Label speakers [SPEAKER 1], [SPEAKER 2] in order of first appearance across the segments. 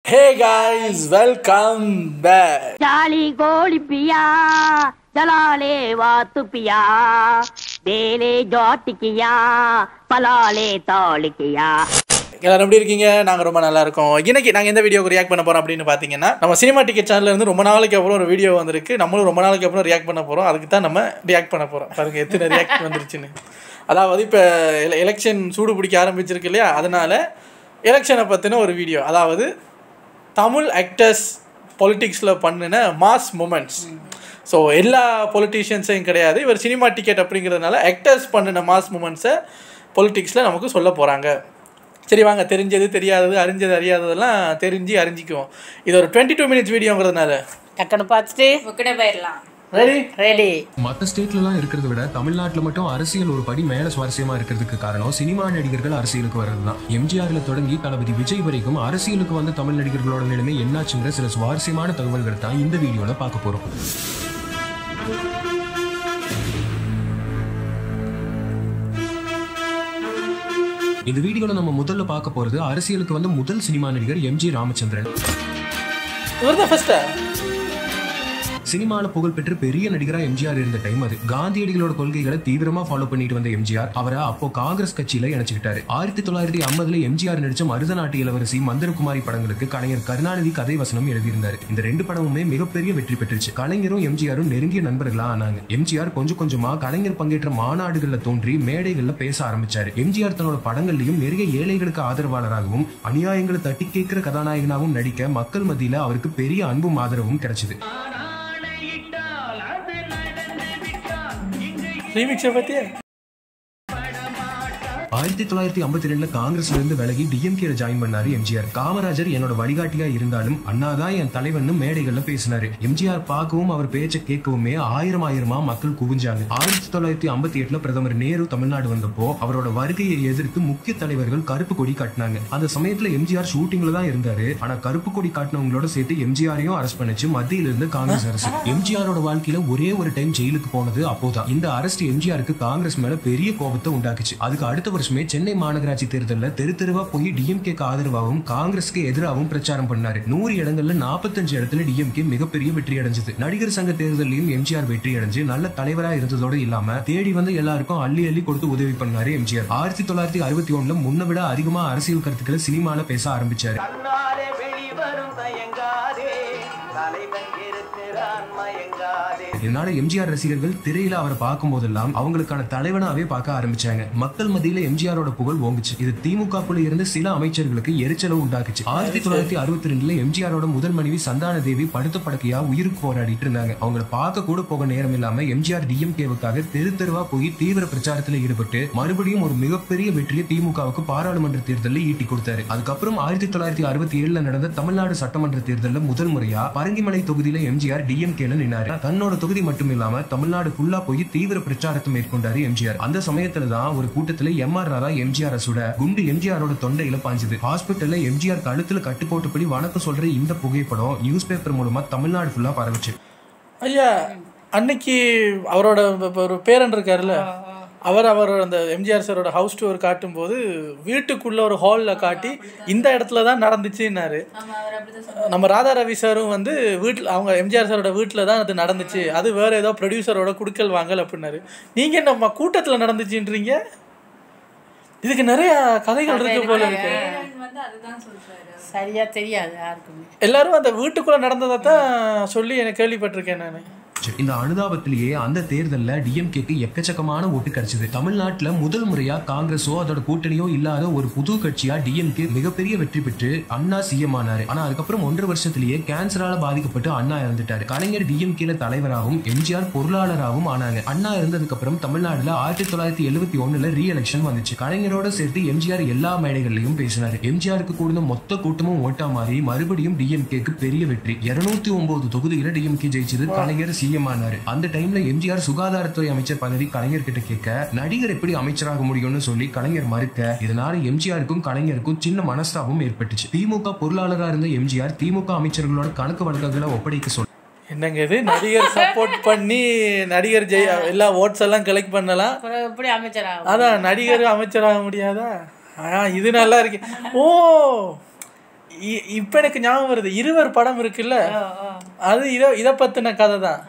[SPEAKER 1] ஹே guys welcome back
[SPEAKER 2] jolly கோழி பியா ஜலாலே வாத்து பியா வேலே ஜாட்டிக்கியா பலாலே தாளிக்கியா
[SPEAKER 1] எல்லாரும் எப்படி இருக்கீங்க நாங்கள் ரொம்ப நல்லா இருக்கோம் இன்னைக்கு நாங்கள் எந்த வீடியோக்கு ரியாக்ட் பண்ண போகிறோம் அப்படின்னு பார்த்தீங்கன்னா நம்ம சினிமா டிக்கெட் சேனல்ல இருந்து ரொம்ப நாளைக்கு அப்புறம் ஒரு வீடியோ வந்திருக்கு நம்மளும் ரொம்ப நாளைக்கு அப்புறம் ரியாக்ட் பண்ண போகிறோம் அதுக்கு தான் நம்ம ரியாக்ட் பண்ண போகிறோம் பாருங்க எத்தனை ரியாக்ட் வந்துருச்சுன்னு அதாவது இப்போ எலெக்ஷன் சூடு பிடிக்க ஆரம்பிச்சிருக்கு இல்லையா அதனால எலெக்ஷனை பற்றின ஒரு வீடியோ அதாவது தமிழ் ஆக்டர்ஸ் பொலிட்டிக்ஸில் பண்ணின மாஸ் மூமெண்ட்ஸ் ஸோ எல்லா பொலிட்டீஷியன்ஸையும் கிடையாது இவர் சினிமா டிக்கெட் அப்படிங்கிறதுனால ஆக்டர்ஸ் பண்ணின மாஸ் மூமெண்ட்ஸை பொலிட்டிக்ஸில் நமக்கு சொல்ல போகிறாங்க சரி வாங்க தெரிஞ்சது தெரியாதது அறிஞ்சது அறியாததெல்லாம் தெரிஞ்சு அறிஞ்சிக்குவோம் இது ஒரு டுவெண்ட்டி டூ மினிட்ஸ் வீடியோங்கிறதுனால
[SPEAKER 3] டக்குன்னு பார்த்துட்டு
[SPEAKER 4] புக்கிட போயிடலாம்
[SPEAKER 1] ரெடி
[SPEAKER 3] ரெடி
[SPEAKER 5] மற்ற ஸ்டேட்லலாம் இருக்கிறத விட தமிழ்நாட்டில் மட்டும் அரசியல் ஒரு படி மேல சுவாரஸ்யமா இருக்கிறதுக்கு காரணம் சினிமா நடிகர்கள் அரசியலுக்கு வர்றது தான் எம்ஜிஆர்ல தொடங்கி தளபதி விஜய் வரைக்கும் அரசியலுக்கு வந்த தமிழ் நடிகர்களோட நிலைமை என்னாச்சுங்கிற சில சுவாரஸ்யமான தகவல்கள் தான் இந்த வீடியோல பார்க்க போறோம் இந்த வீடியோல நம்ம முதல்ல பார்க்க போறது அரசியலுக்கு வந்த முதல் சினிமா நடிகர் எம்ஜி ராமச்சந்திரன்
[SPEAKER 1] இவர் தான் ஃபஸ்ட்டா
[SPEAKER 5] சினிமால புகழ்பெற்ற பெரிய நடிகரா எம்ஜிஆர் இருந்த டைம் அது காந்தியடிகளோட கொள்கைகளை தீவிரமா ஃபாலோ பண்ணிட்டு வந்த எம்ஜிஆர் அவரை அப்போ காங்கிரஸ் கட்சியில இணைச்சுக்கிட்டாரு ஆயிரத்தி தொள்ளாயிரத்தி ஐம்பதுல எம்ஜிஆர் நடிச்ச மருதநாட்டு இளவரசி மந்திரகுமாரி படங்களுக்கு கலைஞர் கருணாநிதி கதை வசனம் எழுதியிருந்தாரு இந்த ரெண்டு படமுமே மிகப்பெரிய வெற்றி பெற்றுச்சு கலைஞரும் எம்ஜிஆரும் நெருங்கிய நண்பர்களா ஆனாங்க எம்ஜிஆர் கொஞ்சம் கொஞ்சமா கலைஞர் பங்கேற்ற மாநாடுகள்ல தோன்றி மேடைகள்ல பேச ஆரம்பிச்சாரு எம்ஜிஆர் தன்னோட படங்கள்லயும் நிறைய ஏழைகளுக்கு ஆதரவாளராகவும் அநியாயங்களை தட்டி கேட்கிற கதாநாயகனாகவும் நடிக்க மக்கள் மத்தியில அவருக்கு பெரிய அன்பும் ஆதரவும் கிடைச்சது
[SPEAKER 1] ரீமிக்ஸை பற்றியே
[SPEAKER 5] ஆயிரத்தி தொள்ளாயிரத்தி ஐம்பத்தி ரெண்டுல காங்கிரஸ்ல இருந்து விலகி டிஎம்கேல ஜாயின் பண்ணாரு எம்ஜிஆர் காமராஜர் என்னோட வழிகாட்டியா இருந்தாலும் அண்ணா தான் என் தலைவன் மேடைகள்ல பேசினாரு எம்ஜிஆர் பார்க்கவும் அவர் பேச்சை கேட்கவுமே ஆயிரம் ஆயிரமா மக்கள் குவிஞ்சாங்க ஆயிரத்தி தொள்ளாயிரத்தி ஐம்பத்தி எட்டுல பிரதமர் நேரு தமிழ்நாடு வந்தப்போ அவரோட வருகையை எதிர்த்து முக்கிய தலைவர்கள் கருப்பு கொடி காட்டினாங்க அந்த சமயத்துல எம்ஜிஆர் ஷூட்டிங்ல தான் இருந்தாரு ஆனா கருப்பு கொடி காட்டினவங்களோட சேர்த்து எம்ஜிஆரையும் அரெஸ்ட் பண்ணிச்சு மத்தியில இருந்து காங்கிரஸ் அரசு எம்ஜிஆரோட வாழ்க்கையில ஒரே ஒரு டைம் ஜெயிலுக்கு போனது அப்போதான் இந்த அரெஸ்ட் எம்ஜிஆருக்கு காங்கிரஸ் மேல பெரிய கோபத்தை உண்டாக்குச்சு அதுக்கு அடுத்த வருஷமே சென்னை மாநகராட்சி தேர்தலில் தெரு தெருவா போய் டிஎம்கேக்கு ஆதரவாகவும் காங்கிரஸ்க்கு எதிராகவும் பிரச்சாரம் பண்ணாரு நூறு இடங்கள்ல நாற்பத்தஞ்சு இடத்துல டிஎம்கே மிகப்பெரிய வெற்றி அடைஞ்சது நடிகர் சங்க தேர்தலையும் எம்ஜிஆர் வெற்றி அடைஞ்சு நல்ல தலைவரா இருந்ததோடு இல்லாம தேடி வந்து எல்லாருக்கும் அள்ளி அள்ளி கொடுத்து உதவி பண்ணாரு எம்ஜிஆர் ஆயிரத்தி தொள்ளாயிரத்தி அறுபத்தி ஒண்ணுல முன்ன விட அதிகமா அரசியல் கருத்துக்களை சினிமால பேச ஆரம்பிச்சாரு
[SPEAKER 6] கண்ணாலே வெளிவரும் தயங்காதே தலைவன் இருக்கிறான் மயங்காதே
[SPEAKER 5] இதனால எம்ஜிஆர் ரசிகர்கள் திரையில அவரை பார்க்கும் போதெல்லாம் அவங்களுக்கான தலைவனாவே பார்க்க ஆரம்பிச்சாங்க மக்கள் மத்தியில எம்ஜிஆரோட புகழ் ஓங்குச்சு இது திமுகக்குள்ள இருந்த சில அமைச்சர்களுக்கு எரிச்சலை உண்டாக்குச்சு ஆயிரத்தி தொள்ளாயிரத்தி அறுபத்தி ரெண்டுல எம்ஜிஆரோட முதல் மனைவி சந்தான தேவி படுத்த படுக்கையா உயிருக்கு போராடிட்டு இருந்தாங்க அவங்கள பார்க்க கூட போக நேரம் இல்லாம எம்ஜிஆர் டிஎம்கேவுக்காக தெரு தெருவா போய் தீவிர பிரச்சாரத்துல ஈடுபட்டு மறுபடியும் ஒரு மிகப்பெரிய வெற்றியை திமுகவுக்கு பாராளுமன்ற தேர்தலில் ஈட்டி கொடுத்தாரு அதுக்கப்புறம் ஆயிரத்தி தொள்ளாயிரத்தி அறுபத்தி ஏழுல நடந்த தமிழ்நாடு சட்டமன்ற தேர்தலில் முதல் முறையா பரங்கிமலை தொகுதியில எம்ஜிஆர் டிஎம்கேல நின்னாரு தன்னோட தொகுதி மட்டும் இல்லாம தமிழ்நாடு ஃபுல்லா போய் தீவிர பிரச்சாரத்தை மேற்கொண்டாரு எம்ஜிஆர் அந்த சமயத்துல தான் ஒரு கூட்டத்துல எம் ஆர் ராதா எம்ஜிஆர் சுட குண்டு எம்ஜிஆரோட தொண்டையில பாஞ்சுது ஹாஸ்பிட்டல்ல எம்ஜிஆர் கழுத்துல கட்டுப்போட்டபடி வணக்கம் சொல்ற இந்த புகைப்படம் நியூஸ் பேப்பர் மூலமா தமிழ்நாடு ஃபுல்லா பரவுச்சு
[SPEAKER 1] ஐயா அன்னைக்கு அவரோட இப்ப ஒரு பேரன் இருக்காருல்ல அவர் அவர் அந்த எம்ஜிஆர் சாரோட ஹவுஸ் டூர் காட்டும்போது வீட்டுக்குள்ள ஒரு ஹாலில் காட்டி இந்த இடத்துல தான் நடந்துச்சுன்னாரு நம்ம ராதா ரவி சாரும் வந்து வீட்டில் அவங்க எம்ஜிஆர் சாரோட வீட்டில் தான் அது நடந்துச்சு அது வேற ஏதோ ப்ரொடியூசரோட குடுக்கல் வாங்கல் அப்படின்னாரு நீங்கள் நம்ம கூட்டத்தில் நடந்துச்சுன்றீங்க இதுக்கு நிறைய கதைகள் இருக்கு போல இருக்கு
[SPEAKER 4] வந்து அதுதான் சொல்றாரு
[SPEAKER 3] சரியா தெரியாது யாருக்குமே
[SPEAKER 1] எல்லாரும் அந்த வீட்டுக்குள்ள நடந்ததை தான் சொல்லி எனக்கு கேள்விப்பட்டிருக்கேன் நான்
[SPEAKER 5] இந்த அனுதாபத்திலேயே அந்த தேர்தல்ல டிஎம்கேக்கு எக்கச்சக்கமான ஓட்டு கிடைச்சது தமிழ்நாட்டுல முதல் முறையா காங்கிரஸோ அதோட கூட்டணியோ இல்லாத ஒரு புது கட்சியா டிஎம்கே மிகப்பெரிய வெற்றி பெற்று அண்ணா சிஎம் ஆனாரு ஆனா அதுக்கப்புறம் ஒன்றரை வருஷத்திலேயே கேன்சரால பாதிக்கப்பட்டு அண்ணா இறந்துட்டாரு கலைஞர் டிஎம்கேல தலைவராகவும் எம்ஜிஆர் பொருளாளராகவும் ஆனாங்க அண்ணா இருந்ததுக்கு அப்புறம் தமிழ்நாடுல ஆயிரத்தி தொள்ளாயிரத்தி எழுபத்தி ஒண்ணுல ரீ எலெக்ஷன் வந்துச்சு கலைஞரோட சேர்த்து எம்ஜிஆர் எல்லா மேடைகள்லயும் பேசினாரு எம்ஜிஆருக்கு கூடின மொத்த கூட்டமும் ஓட்டா மாறி மறுபடியும் டிஎம்கேக்கு பெரிய வெற்றி இருநூத்தி ஒன்பது தொகுதியில டிஎம்கே ஜெயிச்சது கலைஞர் சிஎம் ஆனாரு அந்த டைம்ல எம்ஜிஆர் சுகாதாரத்துறை அமைச்சர் பதவி கலைஞர் கிட்ட கேட்க நடிகர் எப்படி அமைச்சராக முடியும்னு சொல்லி கலைஞர் மறுக்க இதனால எம்ஜிஆருக்கும் கலைஞருக்கும் சின்ன மனஸ்தாபம் ஏற்பட்டுச்சு திமுக பொருளாளரா இருந்த எம்ஜிஆர் திமுக அமைச்சர்களோட கணக்கு வழக்குகளை ஒப்படைக்க சொல்ல
[SPEAKER 1] என்னங்க இது நடிகர் சப்போர்ட் பண்ணி நடிகர் ஜெய் எல்லா ஓட்ஸ் எல்லாம் கலெக்ட் பண்ணலாம்
[SPEAKER 3] அப்புறம் எப்படி அமைச்சராகும்
[SPEAKER 1] அதான் நடிகர் அமைச்சராக முடியாதா ஆ இது நல்லா இருக்கு ஓ இ- இப்ப எனக்கு ஞாபகம் வருது இருவர் படம் இருக்குல்ல அது இத இத பத்தின கதை தான்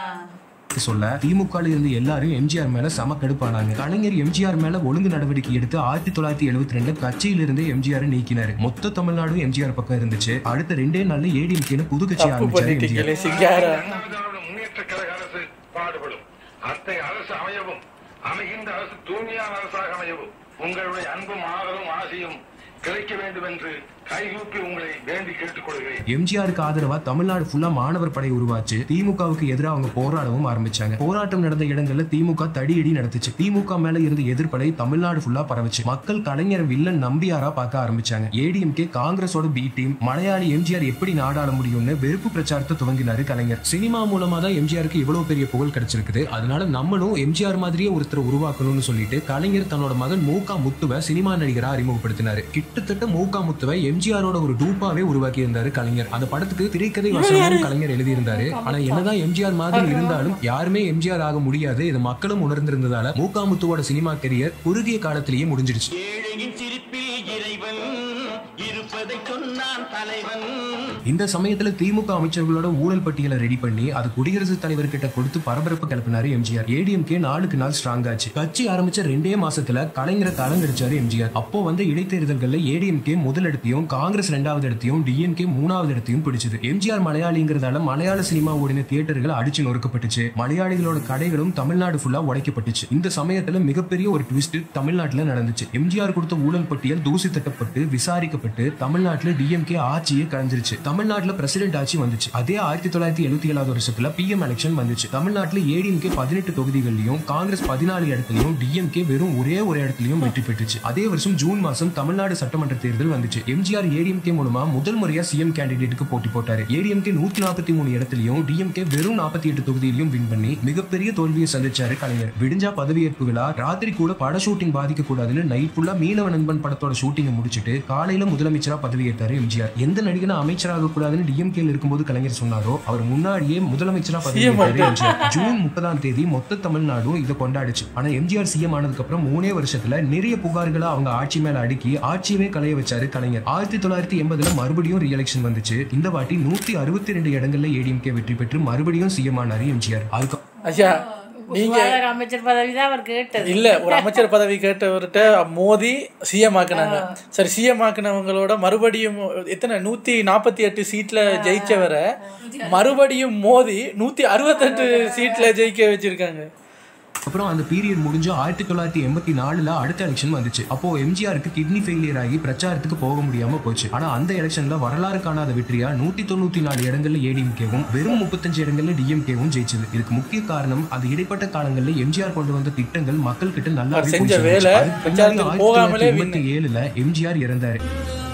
[SPEAKER 5] சொல்ல திமுக இருந்து எல்லாரும் எம்ஜிஆர் மேல சம கடுப்பானாங்க கலைஞர் எம்ஜிஆர் மேல ஒழுங்கு நடவடிக்கை எடுத்து ஆயிரத்தி தொள்ளாயிரத்தி எழுபத்தி ரெண்டு கட்சியிலிருந்தே எம்ஜிஆர் நீக்கினாரு மொத்த தமிழ்நாடும் எம்ஜிஆர் பக்கம் இருந்துச்சு அடுத்த ரெண்டே நாள்ல ஏடிஎம்கேன்னு புது கட்சி
[SPEAKER 1] தப்பு
[SPEAKER 5] ஆரம்பிச்சாரு எம்ஜிஆர்
[SPEAKER 1] பண்ணிட்டீங்களே சிங்காரா
[SPEAKER 7] திராவிட முன்னேற்ற கழக அரசு பாடுபடும் அத்தகைய அரசு அமையவும் அமைகின்ற அரசு தூய்மையான அரசாக அமையவும் உங்களுடைய அன்பும் ஆதரவும் ஆசையும் கிடைக்க வேண்டும் என்று கைகூப்பி உங்களை வேண்டி கேட்டுக்கொள்கிறேன்
[SPEAKER 5] எம்ஜிஆருக்கு ஆதரவா தமிழ்நாடு ஃபுல்லா மாணவர் படை உருவாச்சு திமுகவுக்கு எதிராக அவங்க போராடவும் ஆரம்பிச்சாங்க போராட்டம் நடந்த இடங்கள்ல திமுக தடியடி நடத்துச்சு திமுக மேல இருந்த எதிர்ப்படை தமிழ்நாடு ஃபுல்லா பரவுச்சு மக்கள் கலைஞர் வில்லன் நம்பியாரா பார்க்க ஆரம்பிச்சாங்க ஏடிஎம்கே காங்கிரஸோட பி டீம் மலையாளி எம்ஜிஆர் எப்படி நாடாள முடியும்னு வெறுப்பு பிரச்சாரத்தை துவங்கினாரு கலைஞர் சினிமா மூலமா தான் எம்ஜிஆருக்கு இவ்வளவு பெரிய புகழ் கிடைச்சிருக்குது அதனால நம்மளும் எம்ஜிஆர் மாதிரியே ஒருத்தர் உருவாக்கணும்னு சொல்லிட்டு கலைஞர் தன்னோட மகன் மூகா முத்துவை சினிமா நடிகரா அறிமுகப்படுத்தினாரு கிட்டத்தட்ட மூகா முத்துவை எம்ஜிஆரோட ஒரு டூப்பாவே உருவாக்கி இருந்தாரு கலைஞர் அந்த படத்துக்கு திரைக்கதை வசனமும் கலைஞர் எழுதியிருந்தாரு ஆனா என்னதான் எம்ஜிஆர் மாதிரி இருந்தாலும் யாருமே எம்ஜிஆர் ஆக முடியாது இது மக்களும் உணர்ந்திருந்ததால மூகா முத்துவோட சினிமா கெரியர் குறுகிய காலத்திலேயே முடிஞ்சிருச்சு
[SPEAKER 6] ஏழையின் சிரிப்பில் இறைவன் இருப்பதை சொன்னான் தலைவன்
[SPEAKER 5] இந்த சமயத்துல திமுக அமைச்சர்களோட ஊழல் பட்டியலை ரெடி பண்ணி அது குடியரசுத் தலைவர் கிட்ட கொடுத்து பரபரப்பு கிளப்பினாரு எம்ஜிஆர் ஏடிஎம்கே நாளுக்கு நாள் ஸ்ட்ராங் ஆச்சு கட்சி ஆரம்பிச்ச ரெண்டே மாசத்துல கலைஞரை கலங்கடிச்சாரு எம்ஜிஆர் அப்போ வந்து இடைத்தேர்தல்கள்ல ஏடிஎம்கே முதல் இடத்தையும் காங்கிரஸ் ரெண்டாவது இடத்தையும் டிஎம்கே மூணாவது இடத்தையும் பிடிச்சது எம்ஜிஆர் மலையாளிங்கிறதால மலையாள சினிமா ஓடின தியேட்டர்கள் அடிச்சு நொறுக்கப்பட்டுச்சு மலையாளிகளோட கடைகளும் தமிழ்நாடு ஃபுல்லா உடைக்கப்பட்டுச்சு இந்த சமயத்துல மிகப்பெரிய ஒரு ட்விஸ்ட் தமிழ்நாட்டுல நடந்துச்சு எம்ஜிஆர் கொடுத்த ஊழல் பட்டியல் தூசி தட்டப்பட்டு விசாரிக்கப்பட்டு தமிழ்நாட்டுல டிஎம்கே ஆட்சியே கலைஞ்சிருச்சு தமிழ்நாட்டுல பிரசிடென்ட் ஆட்சி வந்துச்சு அதே ஆயிரத்தி தொள்ளாயிரத்தி எழுபத்தி ஏழாவது வருஷத்துல பிஎம் எலெக்ஷன் வந்துச்சு தமிழ்நாட்டுல ஏடிஎம்கே பதினெட்டு தொகுதிகளிலும் காங்கிரஸ் பதினாலு இடத்துலயும் டிஎம்கே வெறும் ஒரே ஒரு இடத்துலயும் வெற்றி பெற்றுச்சு அதே வருஷம் ஜூன் மாசம் தமிழ்நாடு சட்டமன்ற தேர்தல் வந்துச்சு எம்ஜிஆர் ஏடிஎம்கே மூலமா முதல் முறையா சிஎம் கேண்டிடேட்டுக்கு போட்டி போட்டாரு ஏடிஎம்கே நூத்தி நாற்பத்தி மூணு இடத்துலயும் டிஎம்கே வெறும் நாற்பத்தி எட்டு தொகுதியிலையும் வின் பண்ணி மிகப்பெரிய தோல்வியை சந்திச்சாரு கலைஞர் விடிஞ்சா பதவியேற்பு விழா ராத்திரி கூட பட ஷூட்டிங் பாதிக்க கூடாதுன்னு நைட் ஃபுல்லா மீனவ நண்பன் படத்தோட ஷூட்டிங்கை முடிச்சிட்டு காலையில முதலமைச்சரா பதவியேற்றாரு எம்ஜிஆர் எந்த நடிகனும் அமைச்சராக கூடாதுன்னு டிஎம்கேல இருக்கும்போது கலைஞர் சொன்னாரோ அவர் முன்னாடியே முதலமைச்சரா பதவியேற்றாரு எம்ஜிஆர் ஜூன் முப்பதாம் தேதி மொத்த தமிழ்நாடும் இதை கொண்டாடுச்சு ஆனா எம்ஜிஆர் சிஎம் ஆனதுக்கு அப்புறம் மூணே வருஷத்துல நிறைய புகார்களை அவங்க ஆட்சி மேல அடுக்கி ஆட்சியவே கலைய வச்சாரு கலைஞர் ஆயிரத்தி தொள்ளாயிரத்தி எண்பதுல மறுபடியும் ரீஎலெக்ஷன் வந்துச்சு இந்த வாட்டி நூத்தி அறுபத்தி ரெண்டு இடங்கள்ல ஏடிஎம்கே வெற்றி பெற்று மறுபடியும் சிஎம் ஆனாரு எம்ஜிஆர் அதுக்கு
[SPEAKER 1] ஐயா நீங்க
[SPEAKER 3] சுகாதார அமைச்சர் பதவி தான் அவர் கேட்டது
[SPEAKER 1] இல்ல ஒரு அமைச்சர் பதவி கேட்டவர்கிட்ட மோதி சிஎம் ஆக்குனாங்க சரி சிஎம் ஆக்குனவங்களோட மறுபடியும் எத்தனை நூத்தி நாற்பத்தி எட்டு சீட்ல ஜெயிச்சவரை மறுபடியும் மோதி நூத்தி அறுபத்தெட்டு சீட்ல ஜெயிக்க வச்சிருக்காங்க
[SPEAKER 5] அப்புறம் அந்த பீரியட் முடிஞ்சு ஆயிரத்தி தொள்ளாயிரத்தி எண்பத்தி நாலுல அடுத்த எலெக்ஷன் வந்துச்சு அப்போ எம்ஜிஆருக்கு கிட்னி ஃபெயிலியர் ஆகி பிரச்சாரத்துக்கு போக முடியாம போச்சு ஆனா அந்த எலெக்ஷன்ல வரலாறு காணாத வெற்றியா நூத்தி தொண்ணூத்தி நாலு இடங்கள்ல ஏடிஎம்கேவும் வெறும் முப்பத்தஞ்சு இடங்கள்ல டிஎம்கேவும் ஜெயிச்சது இதுக்கு முக்கிய காரணம் அது இடைப்பட்ட காலங்கள்ல எம்ஜிஆர் கொண்டு வந்த திட்டங்கள் மக்கள் கிட்ட நல்லா
[SPEAKER 1] அவர் செஞ்ச வேலை, பிரச்சாரத்துக்கு போகாமலே win.
[SPEAKER 5] எண்பத்தி ஏழுல எம்ஜிஆர் இறந்தாரு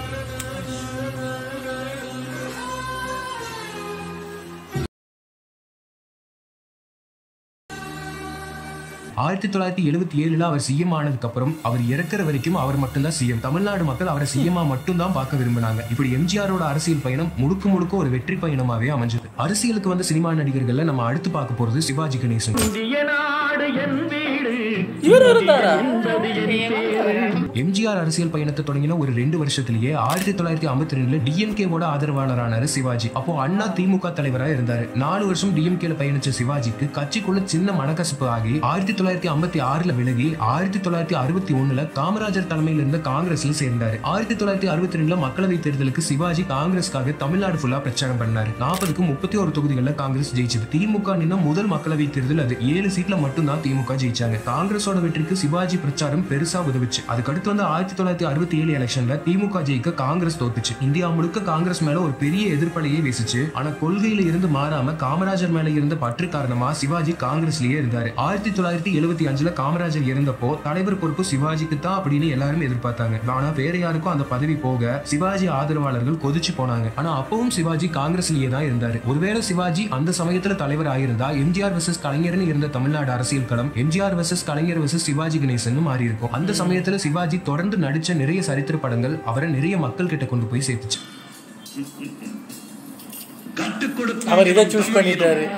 [SPEAKER 5] ஆயிரத்தி தொள்ளாயிரத்தி எழுபத்தி ஏழுல அவர் சிஎம் ஆனதுக்கு அப்புறம் அவர் இறக்குற வரைக்கும் அவர் மட்டும்தான் சிஎம் தமிழ்நாடு மக்கள் அவரை சிஎம்மா மட்டும்தான் பார்க்க விரும்பினாங்க இப்படி எம்ஜிஆரோட அரசியல் பயணம் முழுக்க முழுக்க ஒரு வெற்றி பயணமாவே அமைஞ்சது அரசியலுக்கு வந்த சினிமா நடிகர்கள்ல நம்ம அடுத்து பார்க்க போறது சிவாஜி கணேசன்
[SPEAKER 6] இந்திய நாடு என் வீடு
[SPEAKER 1] இவர் இருந்தாரா
[SPEAKER 6] என்பது என் பேரு
[SPEAKER 5] எம்ஜிஆர் அரசியல் பயணத்தை தொடங்கின ஒரு ரெண்டு வருஷத்திலேயே ஆயிரத்தி தொள்ளாயிரத்தி ஐம்பத்தி ரெண்டுல டிஎம்கேவோட ஆதரவாளரானாரு சிவாஜி அப்போ அண்ணா திமுக தலைவரா இருந்தாரு நாலு வருஷம் டிஎம்கேல பயணிச்ச சிவாஜிக்கு கட்சிக்குள்ள சின்ன மனக்கசப்பு ஆகி ஆயிரத்தி தொள்ளாயிரத்தி ஐம்பத்தி ஆறுல விலகி ஆயிரத்தி தொள்ளாயிரத்தி அறுபத்தி ஒண்ணுல காமராஜர் தலைமையில் இருந்த காங்கிரஸ்ல சேர்ந்தாரு ஆயிரத்தி தொள்ளாயிரத்தி அறுபத்தி ரெண்டுல மக்களவை தேர்தலுக்கு சிவாஜி காங்கிரஸ்க்காக தமிழ்நாடு ஃபுல்லா பிரச்சாரம் பண்ணாரு நாற்பதுக்கு முப்பத்தி ஒரு தொகுதிகளில் காங்கிரஸ் ஜெயிச்சது திமுக நின்ன முதல் மக்களவை தேர்தல் அது ஏழு சீட்ல மட்டும்தான் திமுக ஜெயிச்சாங்க காங்கிரஸோட வெற்றிக்கு சிவாஜி பிரச்சாரம் பெருசா உதவுச்சு அதுக்கடுத்து வந்து ஆயிரத்தி தொள்ளாயிரத்தி அறுபத்தி ஏழு எலெக்ஷன்ல திமுக ஜெயிக்க காங்கிரஸ் தோத்துச்சு இந்தியா முழுக்க காங்கிரஸ் மேல ஒரு பெரிய எதிர்ப்பலையே வீசுச்சு ஆனா கொள்கையில இருந்து மாறாம காமராஜர் மேல இருந்த பற்று காரணமா சிவாஜி காங்கிரஸ்லயே இருந்தாரு ஆயிரத்தி தொள்ளாயிரத்தி எழுபத்தி அஞ்சுல காமராஜர் இறந்தப்போ தலைவர் பொறுப்பு சிவாஜிக்கு தான் அப்படின்னு எல்லாரும் எதிர்பார்த்தாங்க ஆனா வேற யாருக்கும் அந்த பதவி போக சிவாஜி ஆதரவாளர்கள் கொதிச்சு போனாங்க ஆனா அப்பவும் சிவாஜி காங்கிரஸ்லயே தான் இருந்தாரு ஒருவேளை சிவாஜி அந்த சமயத்துல தலைவர் ஆயிருந்தா எம்ஜிஆர் வெர்சஸ் கலைஞர்னு இருந்த தமிழ்நாடு அரசியல் களம் எம்ஜிஆர் வெர்சஸ் கலைஞர் வெர்சஸ் சிவாஜி கணேசன் மாறி இருக்கும் அந்த சமயத்துல சிவாஜி தொடர்ந்து நடிச்ச நிறைய சரித்திர படங்கள் அவரை நிறைய மக்கள் கிட்ட கொண்டு போய் சேர்த்துச்சு
[SPEAKER 1] அவர் இதை சூஸ் பண்ணிட்டாரு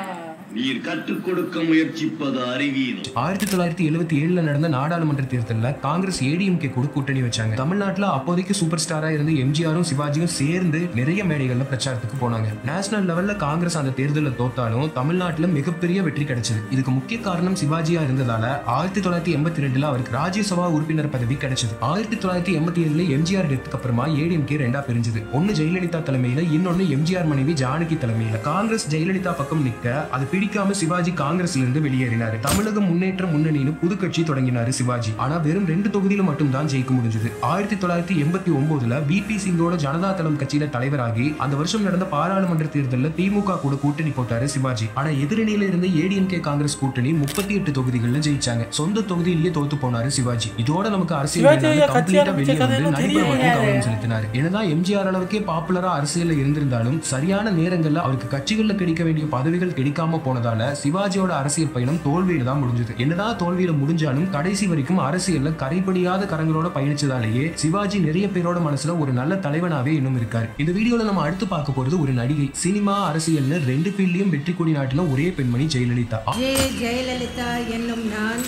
[SPEAKER 6] நீர் கற்றுக் கொடுக்க முயற்சிப்பது அறிவீன்
[SPEAKER 5] ஆயிரத்தி தொள்ளாயிரத்தி எழுபத்தி ஏழுல நடந்த நாடாளுமன்ற தேர்தலில் காங்கிரஸ் ஏடிஎம்கே கூட கூட்டணி வச்சாங்க தமிழ்நாட்டுல அப்போதைக்கு சூப்பர் ஸ்டாரா இருந்த எம்ஜிஆரும் சிவாஜியும் சேர்ந்து நிறைய மேடைகள்ல பிரச்சாரத்துக்கு போனாங்க நேஷனல் லெவல்ல காங்கிரஸ் அந்த தேர்தலில் தோத்தாலும் தமிழ்நாட்டுல மிகப்பெரிய வெற்றி கிடைச்சது இதுக்கு முக்கிய காரணம் சிவாஜியா இருந்ததால ஆயிரத்தி தொள்ளாயிரத்தி எண்பத்தி ரெண்டுல அவருக்கு ராஜ்யசபா உறுப்பினர் பதவி கிடைச்சது ஆயிரத்தி தொள்ளாயிரத்தி எண்பத்தி ஏழுல எம்ஜிஆர் டெத்துக்கு அப்புறமா ஏடிஎம்கே ரெண்டா பிரிஞ்சது ஒன்னு ஜெயலலிதா தலைமையில இன்னொன்னு எம்ஜிஆர் மனைவி ஜானகி தலைமையில காங்கிரஸ் ஜெயலலிதா பக்கம் நிக்க அது பிடிக்காம சிவாஜி காங்கிரஸ்ல இருந்து வெளியேறினாரு தமிழக முன்னேற்ற முன்னணின்னு புது கட்சி தொடங்கினாரு சிவாஜி ஆனா வெறும் ரெண்டு தொகுதியில மட்டும் தான் ஜெயிக்க முடிஞ்சது ஆயிரத்தி தொள்ளாயிரத்தி எண்பத்தி ஒன்பதுல விபி சிங்கோட ஜனதா தளம் கட்சியில தலைவராகி அந்த வருஷம் நடந்த பாராளுமன்ற தேர்தலில் திமுக கூட கூட்டணி போட்டாரு சிவாஜி ஆனா எதிரணியில இருந்த ஏடிஎம்கே காங்கிரஸ் கூட்டணி முப்பத்தி எட்டு தொகுதிகளில் ஜெயிச்சாங்க சொந்த தொகுதியிலேயே தோத்து போனாரு சிவாஜி இதோட நமக்கு அரசியல்
[SPEAKER 1] சிவாஜி ஐயா கட்சி
[SPEAKER 5] கம்ப்ளீட்டா வெளியே
[SPEAKER 1] ஆரம்பிச்ச
[SPEAKER 5] வந்து
[SPEAKER 1] கதையெல்லாம்
[SPEAKER 5] நடிப்பை மட்டும்
[SPEAKER 1] தெரியாது.
[SPEAKER 5] கவனம் செலுத்தினார் என்னதான் எம்ஜிஆர் அளவுக்கே பாப்புலரா அரசியல்ல இருந்திருந்தாலும் சரியான நேரங்கள்ல அவருக்கு கட்சிகள்ல கிடைக்க வேண்டிய பதவிகள் கிடைக்காம போனதால சிவாஜியோட அரசியல் பயணம் தோல்வியில தான் முடிஞ்சது என்னதான் தோல்வியில முடிஞ்சாலும் கடைசி வரைக்கும் அரசியல்ல கரைபடியாத கரங்களோட பயணிச்சதாலேயே சிவாஜி நிறைய பேரோட மனசுல ஒரு நல்ல தலைவனாவே இன்னும் இருக்காரு இந்த வீடியோல நம்ம அடுத்து பார்க்க போறது ஒரு நடிகை சினிமா அரசியல்னு ரெண்டு ஃபீல்ட்லயும் வெற்றி கொடி நாட்டுல ஒரே பெண்மணி ஜெயலலிதா
[SPEAKER 8] ஜே ஜெயலலிதா என்னும் நான்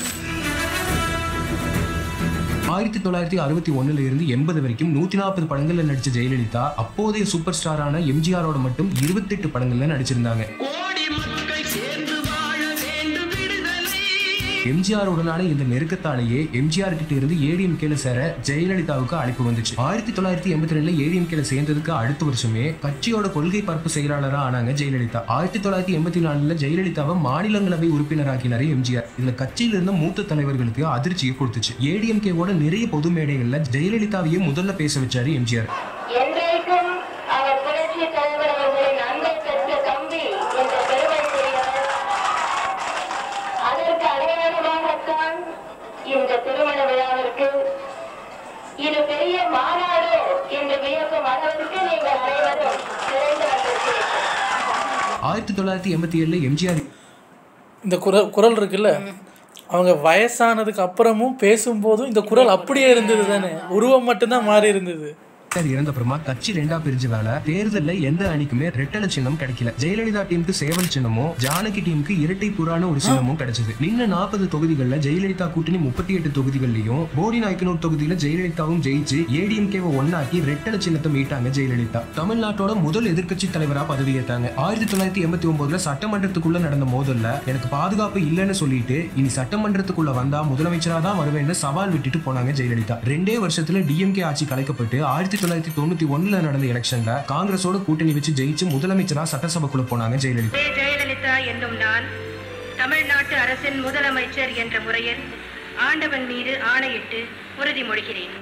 [SPEAKER 5] ஆயிரத்தி தொள்ளாயிரத்தி அறுபத்தி ஒண்ணுல இருந்து எண்பது வரைக்கும் நூத்தி நாற்பது படங்கள்ல நடிச்ச ஜெயலலிதா அப்போதைய சூப்பர் ஸ்டாரான எம்ஜிஆரோட மட்டும் இருபத்தெட்டு படங்கள்ல நடிச்சிருந்தாங்க
[SPEAKER 6] கோடி மக்கள் சேர்ந்து வாழ வேண்டும் விடுதலை
[SPEAKER 5] எம்ஜிஆர் உடனான இந்த நெருக்கத்தாலேயே எம்ஜிஆர் கிட்ட இருந்து ஏடிஎம்கேல சேர ஜெயலலிதாவுக்கு அழைப்பு வந்துச்சு ஆயிரத்தி தொள்ளாயிரத்தி எண்பத்தி ரெண்டுல ஏடிஎம்கேல சேர்ந்ததுக்கு அடுத்த வருஷமே கட்சியோட கொள்கை பரப்பு செயலாளரா ஆனாங்க ஜெயலலிதா ஆயிரத்தி தொள்ளாயிரத்தி எண்பத்தி நாலுல ஜெயலலிதாவை மாநிலங்களவை உறுப்பினராக்கினாரு எம்ஜிஆர் இதுல கட்சியில இருந்த மூத்த தலைவர்களுக்கு அதிர்ச்சியை கொடுத்துச்சு ஏடிஎம்கேவோட நிறைய பொது மேடைகள்ல ஜெயலலிதாவையே முதல்ல பேச வச்சாரு எம்ஜிஆர்
[SPEAKER 9] என்றைக்கும் அவர் புரட்சி தலைவர் அவர்களின் அன்பை பெற்ற தம்பி என்ற பெருமைக்குரியவர் அதற்கு அடையாளமாகத்தான் இந்த திருமண விழாவிற்கு இது பெரிய மாநாடு என்று வியக்கும் அளவிற்கு நீங்கள் அனைவரும் நிறைந்து வந்திருக்கிறீர்கள்
[SPEAKER 5] ஆயிரத்தி தொள்ளாயிரத்தி எண்பத்தி ஏழுல எம்ஜிஆர்
[SPEAKER 1] இந்த குரல் குரல் இருக்குல்ல அவங்க வயசானதுக்கு அப்புறமும் பேசும்போதும் இந்த குரல் அப்படியே இருந்தது தானே உருவம் மட்டும்தான் மாறி இருந்தது
[SPEAKER 5] எம்ஜிஆர் இறந்த அப்புறமா கட்சி ரெண்டா பிரிஞ்சதால தேர்தல்ல எந்த அணிக்குமே ரெட்டல சின்னம் கிடைக்கல ஜெயலலிதா டீமுக்கு சேவல் சின்னமும் ஜானகி டீமுக்கு இரட்டை புறான ஒரு சின்னமும் கிடைச்சது நின்ன நாற்பது தொகுதிகள்ல ஜெயலலிதா கூட்டணி முப்பத்தி எட்டு தொகுதிகள்லயும் போடி நாயக்கனூர் தொகுதியில ஜெயலலிதாவும் ஜெயிச்சு ஏடிஎம்கேவை ஒன்னாக்கி ரெட்டல சின்னத்தை மீட்டாங்க ஜெயலலிதா தமிழ்நாட்டோட முதல் எதிர்க்கட்சி தலைவரா பதவியேற்றாங்க ஆயிரத்தி தொள்ளாயிரத்தி எண்பத்தி ஒன்பதுல சட்டமன்றத்துக்குள்ள நடந்த மோதல்ல எனக்கு பாதுகாப்பு இல்லைன்னு சொல்லிட்டு இனி சட்டமன்றத்துக்குள்ள வந்தா முதலமைச்சரா தான் வருவேன்னு சவால் விட்டுட்டு போனாங்க ஜெயலலிதா ரெண்டே வருஷத்துல டிஎம்கே ஆட்சி கலைக்கப்பட்டு ஆயிரத்தி தொள்ளாயிரத்தி தொண்ணூத்தி ஒண்ணுல நடந்த எலெக்ஷன்ல காங்கிரஸோட கூட்டணி வச்சு ஜெயிச்சு முதலமைச்சரா சட்டசபைக்குள்ள போனாங்க ஜெயலலிதா
[SPEAKER 8] ஜே ஜெயலலிதா என்னும் நான் தமிழ்நாட்டு அரசின் முதலமைச்சர் என்ற முறையில் ஆண்டவன் மீது ஆணையிட்டு உறுதிமொழிகிறேன்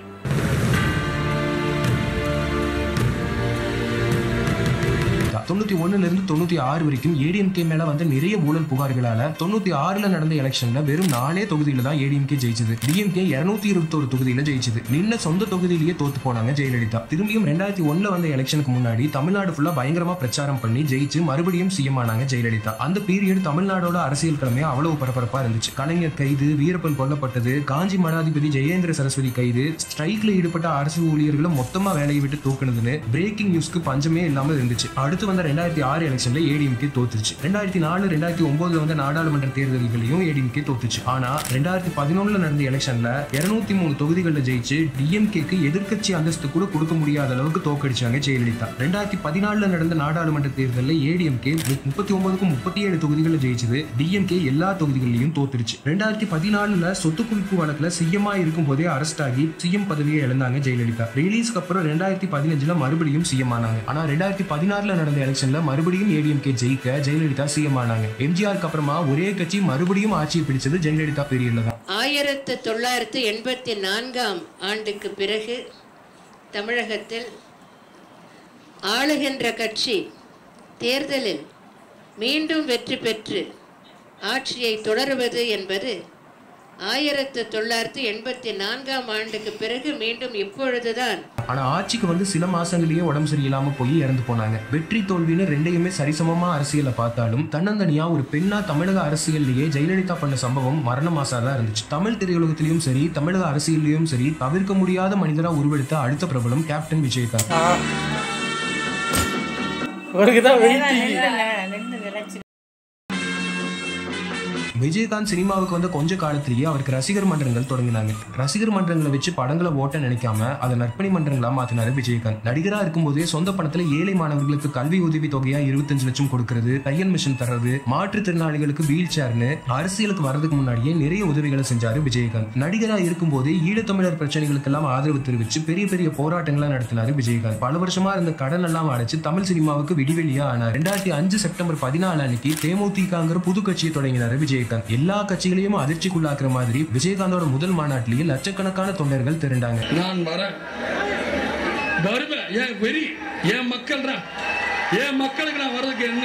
[SPEAKER 5] தொண்ணூத்தி ஒண்ணுல இருந்து தொண்ணூத்தி ஆறு வரைக்கும் ஏடிஎம்கே மேல வந்த நிறைய ஊழல் புகார்களால தொண்ணூத்தி ஆறுல நடந்த எலெக்ஷன்ல வெறும் நாலே தொகுதியில தான் ஏடிஎம்கே ஜெயிச்சது டிஎம்கே இருநூத்தி இருபத்தோரு தொகுதியில ஜெயிச்சது நின்ன சொந்த தொகுதியிலேயே தோத்து போனாங்க ஜெயலலிதா திரும்பியும் ரெண்டாயிரத்தி ஒண்ணுல வந்த எலெக்ஷனுக்கு முன்னாடி தமிழ்நாடு ஃபுல்லா பயங்கரமா பிரச்சாரம் பண்ணி ஜெயிச்சு மறுபடியும் சிஎம் ஆனாங்க ஜெயலலிதா அந்த பீரியட் தமிழ்நாடோட அரசியல் கிழமை அவ்வளவு பரபரப்பா இருந்துச்சு கலைஞர் கைது வீரப்பன் கொல்லப்பட்டது காஞ்சி மடாதிபதி ஜெயேந்திர சரஸ்வதி கைது ஸ்ட்ரைக்ல ஈடுபட்ட அரசு ஊழியர்களை மொத்தமா வேலையை விட்டு தூக்குனதுன்னு பிரேக்கிங் நியூஸ்க்கு பஞ்சமே இல்லாம இருந்துச்சு அடுத்து வந்த ரெண்டாயிரத்தி ஆறு எலெக்ஷன்ல ஏடிஎம்கே தோத்துச்சு ரெண்டாயிரத்தி நாலு ரெண்டாயிரத்தி ஒன்பதுல வந்த நாடாளுமன்ற தேர்தல்களையும் ஏடிஎம்கே தோத்துச்சு ஆனா ரெண்டாயிரத்தி பதினொன்னுல நடந்த எலெக்ஷன்ல இருநூத்தி மூணு தொகுதிகளில் ஜெயிச்சு டிஎம்கேக்கு எதிர்க்கட்சி அந்தஸ்து கூட கொடுக்க முடியாத அளவுக்கு தோக்கடிச்சாங்க ஜெயலலிதா ரெண்டாயிரத்தி பதினாலுல நடந்த நாடாளுமன்ற தேர்தலில் ஏடிஎம்கே முப்பத்தி ஒன்பதுக்கும் முப்பத்தி ஏழு தொகுதிகளில் ஜெயிச்சது டிஎம்கே எல்லா தொகுதிகளிலும் தோத்துருச்சு ரெண்டாயிரத்தி பதினாலுல சொத்து குவிப்பு வழக்குல சிஎம்ஆ இருக்கும் போதே அரெஸ்ட் ஆகி சிஎம் பதவியை இழந்தாங்க ஜெயலலிதா ரிலீஸ்க்கு அப்புறம் ரெண்டாயிரத்தி பதினஞ்சுல மறுபடியும் சிஎம் ஆனாங்க ஆனா ரெண்டாயிரத்தி பதினாறுல நடந்த எலெக்ஷன்ல மறுபடியும் ஏடிஎம்கே ஜெயிக்க ஜெயலலிதா சிஎம் ஆனாங்க எம்ஜிஆருக்கு அப்புறமா ஒரே கட்சி மறுபடியும் ஆட்சியை பிடிச்சது ஜெயலலிதா பீரியட்ல தான்
[SPEAKER 8] ஆயிரத்து தொள்ளாயிரத்து எண்பத்தி நான்காம் ஆண்டுக்கு பிறகு தமிழகத்தில் ஆளுகின்ற கட்சி தேர்தலில் மீண்டும் வெற்றி பெற்று ஆட்சியை தொடருவது என்பது ஆயிரத்து தொள்ளாயிரத்து எண்பத்தி நான்காம் ஆண்டுக்கு பிறகு மீண்டும் இப்பொழுதுதான்
[SPEAKER 5] ஆனா ஆட்சிக்கு வந்து சில மாசங்களையே உடம்பு சரியில்லாம போய் இறந்து போனாங்க வெற்றி தோல்வின்னு ரெண்டையுமே சரிசமமா அரசியலை பார்த்தாலும் தன்னந்தனியா ஒரு பெண்ணா தமிழக அரசியல்லையே ஜெயலலிதா பண்ண சம்பவம் மரண மாசா தான் இருந்துச்சு தமிழ் திரையுலகத்திலயும் சரி தமிழக அரசியல்லையும் சரி தவிர்க்க முடியாத மனிதரா உருவெடுத்த அடுத்த பிரபலம் கேப்டன் விஜயகாந்த்
[SPEAKER 1] இவருக்கு தான் வெயிட்டிங்
[SPEAKER 3] நின்று நினைச்சு
[SPEAKER 5] விஜயகாந்த் சினிமாவுக்கு வந்த கொஞ்ச காலத்திலேயே அவருக்கு ரசிகர் மன்றங்கள் தொடங்கினாங்க ரசிகர் மன்றங்களை வச்சு படங்களை ஓட்ட நினைக்காம அதை நற்பணி மன்றங்களா மாத்தினாரு விஜயகாந்த் நடிகரா இருக்கும்போதே சொந்த பணத்துல ஏழை மாணவர்களுக்கு கல்வி உதவி தொகையா இருபத்தஞ்சு லட்சம் கொடுக்கறது தையல் மிஷின் தர்றது மாற்றுத்திறனாளிகளுக்கு வீல் சேர்னு அரசியலுக்கு வர்றதுக்கு முன்னாடியே நிறைய உதவிகளை செஞ்சாரு விஜயகாந்த் நடிகரா இருக்கும்போதே ஈழத்தமிழர் பிரச்சனைகளுக்கெல்லாம் ஆதரவு தெரிவிச்சு பெரிய பெரிய போராட்டங்களை நடத்தினாரு விஜயகாந்த் பல வருஷமா இருந்த கடன் எல்லாம் அடைச்சு தமிழ் சினிமாவுக்கு விடிவெளியா ஆனார் ரெண்டாயிரத்தி அஞ்சு செப்டம்பர் பதினாலு அன்னைக்கு தேமுதிகங்கிற புது கட்சியை தொடங்கினாரு விஜயகாந்த் எல்லா கட்சிகளையும் அதிர்ச்சிக்குள்ளாக்குற மாதிரி விஜயகாந்தோட முதல் மாநாட்டிலேயே லட்சக்கணக்கான தொண்டர்கள் திரண்டாங்க
[SPEAKER 10] நான் வரேன் வருவேன் ஏன் வெறி என் மக்கள்ரா என் மக்களுக்கு நான் வர்றதுக்கு என்ன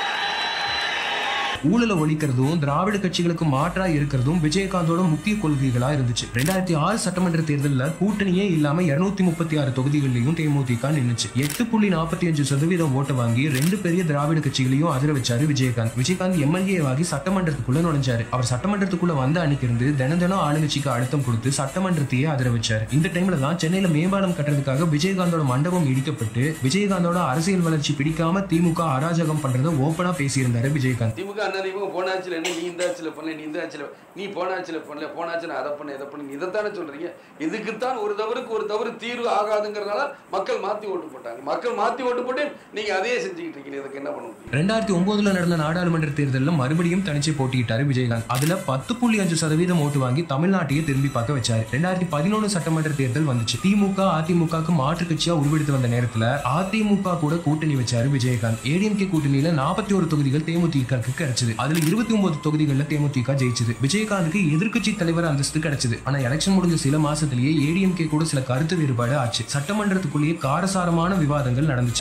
[SPEAKER 5] ஊழலை ஒழிக்கிறதும் திராவிட கட்சிகளுக்கு மாற்றா இருக்கிறதும் விஜயகாந்தோட முக்கிய கொள்கைகளா இருந்துச்சு ரெண்டாயிரத்தி ஆறு சட்டமன்ற தேர்தலில் கூட்டணியே இல்லாம இருநூத்தி முப்பத்தி ஆறு தொகுதிகளிலையும் தேமுதிக நின்னுச்சு எட்டு புள்ளி நாற்பத்தி அஞ்சு சதவீதம் ஓட்டு வாங்கி ரெண்டு பெரிய திராவிட கட்சிகளையும் அதிர வச்சாரு விஜயகாந்த் விஜயகாந்த் எம்எல்ஏ ஆகி சட்டமன்றத்துக்குள்ள நுழைஞ்சாரு அவர் சட்டமன்றத்துக்குள்ள வந்த அன்னைக்கு இருந்து தினம் தினம் ஆளுங்கட்சிக்கு அழுத்தம் கொடுத்து சட்டமன்றத்தையே அதிர வச்சாரு இந்த டைம்ல தான் சென்னையில மேம்பாலம் கட்டுறதுக்காக விஜயகாந்தோட மண்டபம் இடிக்கப்பட்டு விஜயகாந்தோட அரசியல் வளர்ச்சி பிடிக்காம திமுக அராஜகம் பண்றதை ஓப்பனா பேசியிருந்தாரு விஜயகாந்த்
[SPEAKER 10] திமுக அண்ணன் போன ஆட்சியில் என்ன நீ இந்த ஆட்சியில் பண்ணல நீ இந்த ஆட்சியில் நீ போன ஆட்சியில் பண்ணல போன ஆட்சியில் அதை பண்ண இதை பண்ண இதைத்தானே சொல்றீங்க இதுக்குத்தான் ஒரு தவறுக்கு ஒரு தவறு தீர்வு ஆகாதுங்கிறதுனால மக்கள் மாத்தி ஓட்டு போட்டாங்க மக்கள் மாத்தி ஓட்டு போட்டு நீங்க அதையே செஞ்சுக்கிட்டு இருக்கீங்க இதுக்கு என்ன பண்ண முடியும்
[SPEAKER 5] ரெண்டாயிரத்தி ஒன்பதுல நடந்த நாடாளுமன்ற தேர்தலில் மறுபடியும் தனிச்சு போட்டியிட்டாரு விஜயகாந்த் அதுல பத்து புள்ளி அஞ்சு சதவீதம் ஓட்டு வாங்கி தமிழ்நாட்டையே திரும்பி பார்க்க வச்சாரு ரெண்டாயிரத்தி பதினொன்று சட்டமன்ற தேர்தல் வந்துச்சு திமுக அதிமுகக்கு மாற்று கட்சியா உருவெடுத்து வந்த நேரத்துல அதிமுக கூட கூட்டணி வச்சாரு விஜயகாந்த் ஏடிஎம்கே கூட்டணியில நாற்பத்தி ஒரு தொகுதிகள் தேமுதிகக்கு கிடைச்சது அதுல இருபத்தி ஒன்பது தொகுதிகளில் தேமுதிக ஜெயிச்சது விஜயகாந்துக்கு எதிர்க்கட்சி தலைவர் அந்தஸ்து கிடைச்சது ஆனா எலெக்ஷன் முடிஞ்ச சில மாசத்திலேயே ஏடிஎம்கே கூட சில கருத்து வேறுபாடு ஆச்சு சட்டமன்றத்துக்குள்ளேயே காரசாரமான விவாதங்கள் நடந்துச்சு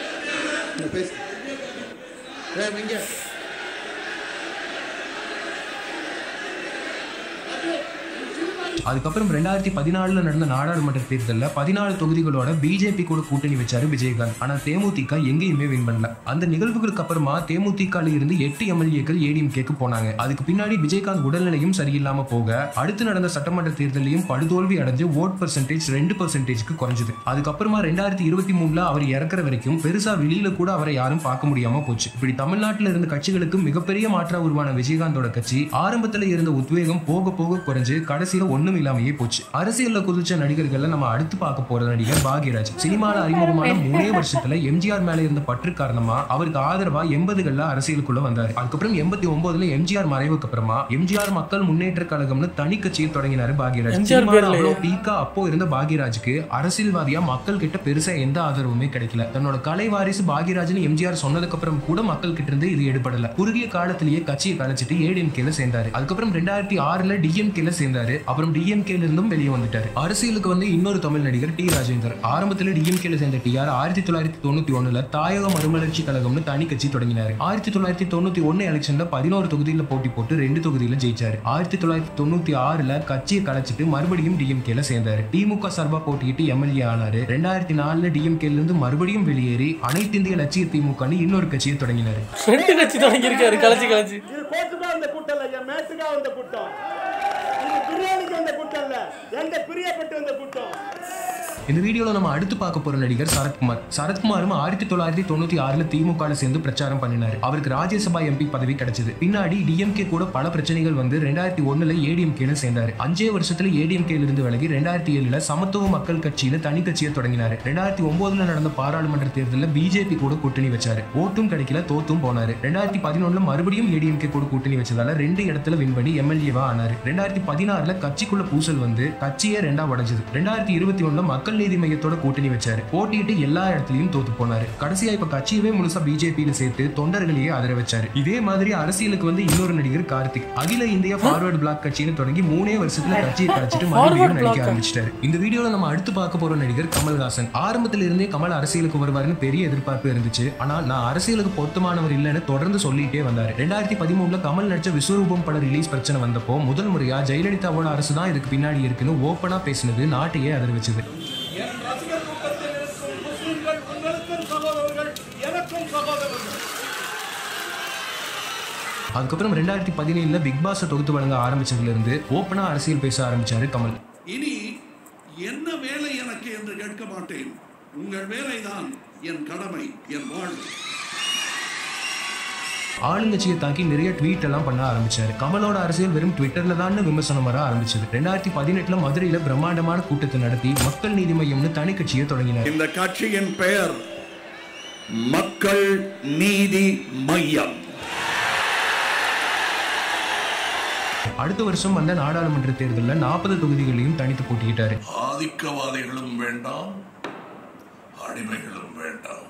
[SPEAKER 5] அதுக்கப்புறம் ரெண்டாயிரத்தி பதினாலுல நடந்த நாடாளுமன்ற தேர்தலில் பதினாலு தொகுதிகளோட பிஜேபி கூட கூட்டணி வச்சாரு விஜயகாந்த் ஆனா தேமுதிக எங்கேயுமே வின் பண்ணல அந்த நிகழ்வுகளுக்கு அப்புறமா தேமுதிக இருந்து எட்டு எம்எல்ஏக்கள் ஏடிஎம்கேக்கு போனாங்க அதுக்கு பின்னாடி விஜயகாந்த் உடல்நிலையும் சரியில்லாம போக அடுத்து நடந்த சட்டமன்ற தேர்தலையும் படுதோல்வி அடைஞ்சு ஓட் பர்சன்டேஜ் ரெண்டு பர்சன்டேஜ்க்கு குறைஞ்சது அதுக்கப்புறமா ரெண்டாயிரத்தி இருபத்தி மூணுல அவர் இறக்குற வரைக்கும் பெருசா வெளியில கூட அவரை யாரும் பார்க்க முடியாம போச்சு இப்படி தமிழ்நாட்டில் இருந்த கட்சிகளுக்கு மிகப்பெரிய மாற்றா உருவான விஜயகாந்தோட கட்சி ஆரம்பத்துல இருந்த உத்வேகம் போக போக குறைஞ்சு கடைசியில ஒண்ணும் இல்லாமையே போச்சு அரசியல்ல குதிச்ச நடிகர்கள்ல நம்ம அடுத்து பார்க்க போற நடிகர் பாக்யராஜ் சினிமால அறிமுகமான மூணே வருஷத்துல எம்ஜிஆர் மேல இருந்த பற்று காரணமா அவருக்கு ஆதரவா எண்பதுகள்ல அரசியலுக்குள்ள வந்தாரு அதுக்கப்புறம் எண்பத்தி ஒன்பதுல எம்ஜிஆர் மறைவுக்கு அப்புறமா எம்ஜிஆர் மக்கள் முன்னேற்ற கழகம்னு தனி கட்சியை தொடங்கினாரு பாக்யராஜ்
[SPEAKER 1] எம்ஜிஆர்
[SPEAKER 5] சினிமால
[SPEAKER 1] பேர்லயே.
[SPEAKER 5] அவ்வளவு பீக்கா அப்போ இருந்த பாக்யராஜுக்கு அரசியல்வாதியா மக்கள் கிட்ட பெருசா எந்த ஆதரவுமே கிடைக்கல தன்னோட கலை வாரிசு பாக்யராஜ்னு எம்ஜிஆர் சொன்னதுக்கு அப்புறம் கூட மக்கள் கிட்ட இருந்து இது எடுபடல குறுகிய காலத்திலேயே கட்சியை கலைச்சிட்டு ஏடிஎம்கேல சேர்ந்தாரு அதுக்கப்புறம் ரெண்டாயிரத்தி ஆறுல டிஎம்கேல சேர்ந்தாரு அப்புறம் டிஎம்கேல இருந்தும் வெளியே வந்துட்டாரு அரசியலுக்கு வந்து இன்னொரு தமிழ் நடிகர் டி ராஜேந்தர் ஆரம்பத்துல டிஎம்கேல சேர்ந்த டிஆர் ஆயிரத்தி தொள்ளாயிரத்தி தொண்ணூத்தி ஒண்ணுல தாயக மறுமலர்ச்சி கழகம்னு தனி கட்சி தொடங்கினாரு ஆயிரத்தி தொள்ளாயிரத்தி தொண்ணூத்தி ஒண்ணு எலெக்ஷன்ல பதினோரு தொகுதியில போட்டி போட்டு ரெண்டு தொகுதியில ஜெயிச்சாரு ஆயிரத்தி தொள்ளாயிரத்தி தொண்ணூத்தி ஆறுல கட்சியை கலைச்சிட்டு மறுபடியும் டிஎம்கேல சேர்ந்தாரு திமுக சார்பா போட்டியிட்டு எம்எல்ஏ ஆனாரு ரெண்டாயிரத்தி நாலுல டிஎம்கேல இருந்து மறுபடியும் வெளியேறி அனைத்து இந்திய லட்சிய திமுகன்னு இன்னொரு கட்சியை தொடங்கினாரு
[SPEAKER 1] ரெண்டு கட்சி தொடங்கி இருக்காரு கலைச்சு கலைச்சு
[SPEAKER 11] இது கோர்ட்டுக்கா வந்த கூட்டம் இல்ல என் மேட்டுக்கா வந்த கூட்டம் இது பிரியாணிக்கு வந்த கூட்டம் இல்ல எந்த பிரியப்பட்டு வந்த கூட்டம்
[SPEAKER 5] இந்த வீடியோல நம்ம அடுத்து பார்க்க போற நடிகர் சரத்குமார் சரத்குமாரும் ஆயிரத்தி தொள்ளாயிரத்தி தொண்ணூத்தி ஆறுல திமுக ல சேர்ந்து பிரச்சாரம் பண்ணினாரு அவருக்கு ராஜ்யசபா எம்பி பதவி கிடைச்சது பின்னாடி டிஎம்கே கூட பல பிரச்சனைகள் வந்து ரெண்டாயிரத்தி ஒண்ணுல ஏடிஎம்கேல சேர்ந்தாரு அஞ்சே வருஷத்துல ஏடிஎம்கேல இருந்து விலகி ரெண்டாயிரத்தி ஏழுல சமத்துவ மக்கள் கட்சியில தனி கட்சியை தொடங்கினாரு ரெண்டாயிரத்தி ஒன்பதுல நடந்த பாராளுமன்ற தேர்தலில் பிஜேபி கூட கூட்டணி வச்சாரு ஓட்டும் கிடைக்கல தோத்தும் போனாரு ரெண்டாயிரத்தி பதினொன்னுல மறுபடியும் ஏடிஎம்கே கூட கூட்டணி வச்சதால ரெண்டு இடத்துல வின் பண்ணி எம்எல்ஏவா ஆனாரு ரெண்டாயிரத்தி பதினாறுல கட்சிக்குள்ள பூசல் வந்து கட்சியே ரெண்டா உடைஞ்சது ரெண்டாயிரத்தி இருபத்தி ஒண்ணுல மக்கள் நீதி மையத்தோட கூட்டணி வச்சாரு போட்டியிட்டு எல்லா இடத்துலயும் தோத்து போனாரு கடைசியா இப்ப கட்சியவே முழுசா பிஜேபியில சேர்த்து தொண்டர்களையே ஆதரவு வச்சாரு இதே மாதிரி அரசியலுக்கு வந்து இன்னொரு நடிகர் கார்த்திக் அகில இந்திய ஃபார்வர்ட் பிளாக் கட்சின்னு தொடங்கி மூணே வருஷத்துல கட்சியை கழிச்சிட்டு மறுபடியும் நடிக்க ஆரம்பிச்சிட்டாரு இந்த வீடியோல நம்ம அடுத்து பார்க்க போற நடிகர் கமல்ஹாசன் ஆரம்பத்துல இருந்தே கமல் அரசியலுக்கு வருவாருன்னு பெரிய எதிர்பார்ப்பு இருந்துச்சு ஆனா நான் அரசியலுக்கு பொருத்தமானவர் இல்லைன்னு தொடர்ந்து சொல்லிட்டே வந்தாரு ரெண்டாயிரத்தி பதிமூணுல கமல் நடிச்ச விஸ்வரூபம் பட ரிலீஸ் பிரச்சனை வந்தப்போ முதல் முறையா ஜெயலலிதாவோட அரசு தான் இதுக்கு பின்னாடி இருக்குன்னு ஓப்பனா பேசினது நாட்டையே அதிர்விச்சது
[SPEAKER 11] என் ரசிகர் கூட்டத்தில் இருக்கும் முஸ்லிம்கள் உங்களுக்கும் சகோதரர்கள் எனக்கும் சகோதரர்கள்
[SPEAKER 5] அதுக்கப்புறம் ரெண்டாயிரத்தி பதினேழுல பிக் பாஸ் தொகுத்து வழங்க ஆரம்பிச்சதுல இருந்து ஓப்பனா அரசியல் பேச ஆரம்பிச்சாரு கமல்
[SPEAKER 12] இனி என்ன வேலை எனக்கு என்று கேட்க மாட்டேன் உங்கள் வேலைதான் என் கடமை என் வாழ்வு
[SPEAKER 5] ஆளுங்கட்சியை தாக்கி நிறைய ட்வீட் எல்லாம் பண்ண ஆரம்பிச்சாரு கமலோட அரசியல் வெறும் ட்விட்டர்ல தான் விமர்சனம் வர ஆரம்பிச்சது ரெண்டாயிரத்தி பதினெட்டுல மதுரையில பிரம்மாண்டமான கூட்டத்தை நடத்தி மக்கள் நீதி மையம்னு தனி கட்சியை தொடங்கினார்
[SPEAKER 12] இந்த கட்சியின் பெயர் மக்கள் நீதி மையம்
[SPEAKER 5] அடுத்த வருஷம் வந்த நாடாளுமன்ற தேர்தலில் நாற்பது தொகுதிகளையும் தனித்து போட்டியிட்டாரு
[SPEAKER 12] ஆதிக்கவாதிகளும் வேண்டாம் அடிமைகளும் வேண்டாம்